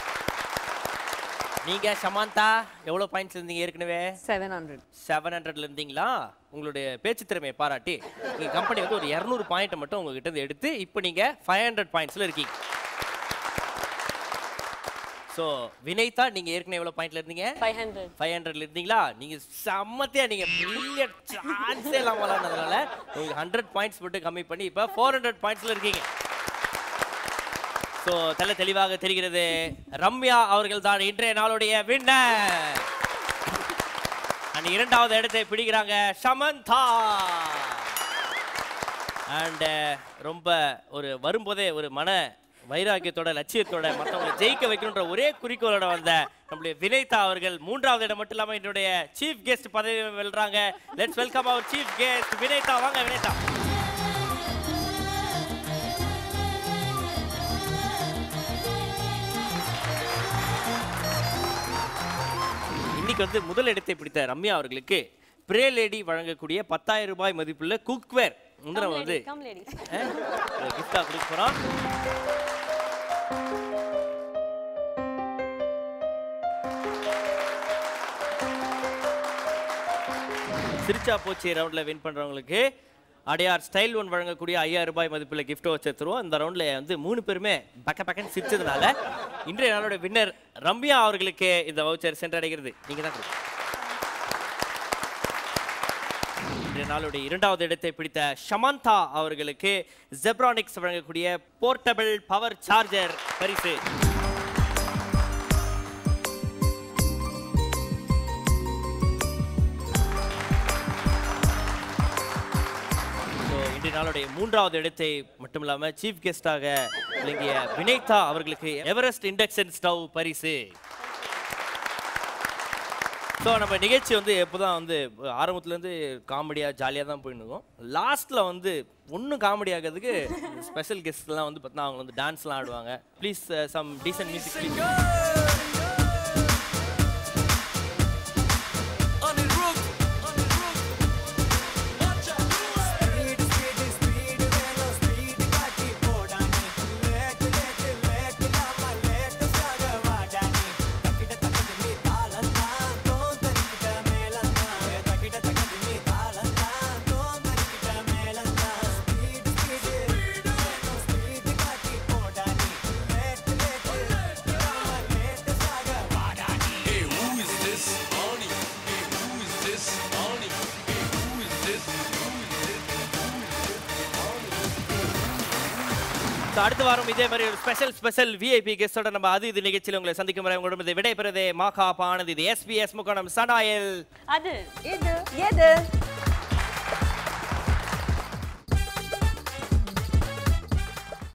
நீங்க சமாந்தா எவ்வளவு பாயிண்ட்ஸ் இருந்தீங்க ஏற்கனவே செவன் ஹண்ட்ரட் செவன் ஹண்ட்ரட்ல இருந்தீங்களா உங்களுடைய பேச்சு திறமையை பாராட்டி நீங்க கம்பெனி வந்து ஒரு இரநூறு பாயிண்ட் மட்டும் உங்ககிட்ட இருந்து எடுத்து இப்போ நீங்க ஃபைவ் ஹண்ட்ரட் பாயிண்ட்ஸ்ல இருக்கீங்க ஸோ வினைதா நீங்க ஏற்கனவே எவ்வளவு பாயிண்ட்ல இருந்தீங்க ஃபைவ் ஹண்ட்ரட் ஃபைவ் ஹண்ட்ரட்ல இருந்தீங்களா நீங்க செம்மத்தியா நீங்க பெரிய சான்ஸே இல்லாம விளாட்னதுனால உங்களுக்கு ஹண்ட்ரட் பாயிண்ட்ஸ் மட்டும் கம்மி பண்ணி இப்போ ஃபோர் ஹண்ட்ரட் பாயிண்ட்ஸ்ல இருக்கீங்க ஸோ தெள்ள தெளிவாக தெரிகிறது ரம்யா அவர்கள் தான் இன்றைய நாளுடைய வின்னர் அண்ட் இரண்டாவது இடத்தை பிடிக்கிறாங்க சமந்தா அண்ட் ரொம்ப ஒரு வரும்போதே ஒரு மன வைராக்கியத்தோட லட்சியத்தோட மற்றவங்களை ஜெயிக்க வைக்கணுன்ற ஒரே குறிக்கோளோட வந்த நம்முடைய வினைதா அவர்கள் மூன்றாவது இடம் மட்டும் இல்லாமல் என்னுடைய சீஃப் கெஸ்ட் பதவி வெல்றாங்க லெட்ஸ் வெல்கம் அவர் சீஃப் கெஸ்ட் வினைதா வாங்க வினைதா இன்னைக்கு வந்து முதல் இடத்தை பிடித்த ரம்யா அவர்களுக்கு பிரே லேடி வழங்கக்கூடிய பத்தாயிரம் ரூபாய் மதிப்புள்ள குக்வேர் வந்து நம்ம வந்து கம் லேடி கிஃப்டா கொடுக்க போறோம் சிரிச்சா போச்சு ரவுண்ட்ல வின் பண்றவங்களுக்கு அடையார் ஸ்டைல் ஒன் வழங்கக்கூடிய ஐயாயிரம் ரூபாய் மதிப்புள்ள gift வச்சு தருவோம் இந்த ரவுண்ட்ல வந்து மூணு பேருமே பக்க பக்கன்னு சிரிச்சதுனால இன்றைய நாளோட வின்னர் ரம்யா அவர்களுக்கு இந்த வவுச்சர் சென்றடைகிறது நீங்க தான் கொடுக்கணும். இன்றைய நாளுடைய இரண்டாவது இடத்தை பிடித்த ஷமந்தா அவர்களுக்கு ஜெப்ரானிக்ஸ் வழங்கக்கூடிய போர்ட்டபிள் பவர் சார்ஜர் பரிசு So, இன்றைய நாளுடைய மூன்றாவது இடத்தை மட்டும் இல்லாம சீஃப் கெஸ்டாக விளங்கிய வினைதா அவர்களுக்கு எவரெஸ்ட் இண்டக்ஷன் ஸ்டவ் பரிசு ஸோ நம்ம நிகழ்ச்சி வந்து எப்போதான் வந்து ஆரம்பத்துலேருந்து காமெடியாக ஜாலியாக தான் போயின்னு இருக்கோம் லாஸ்ட்டில் வந்து ஒன்றும் காமெடி ஆகிறதுக்கு ஸ்பெஷல் கெஸ்ட்லாம் வந்து பார்த்தீங்கன்னா அவங்க வந்து டான்ஸ்லாம் ஆடுவாங்க please some decent music please So, அடுத்த வாரம் இதே மாதிரி ஒரு ஸ்பெஷல் ஸ்பெஷல் விஐபி கெஸ்டோட நம்ம அது இது நிகழ்ச்சியில் உங்களை சந்திக்கும் வரை உங்களிடம் விடைபெறுதே மாகா பானது இது எஸ்பிஎஸ் முக்கோணம் சனாயல் அது எது எது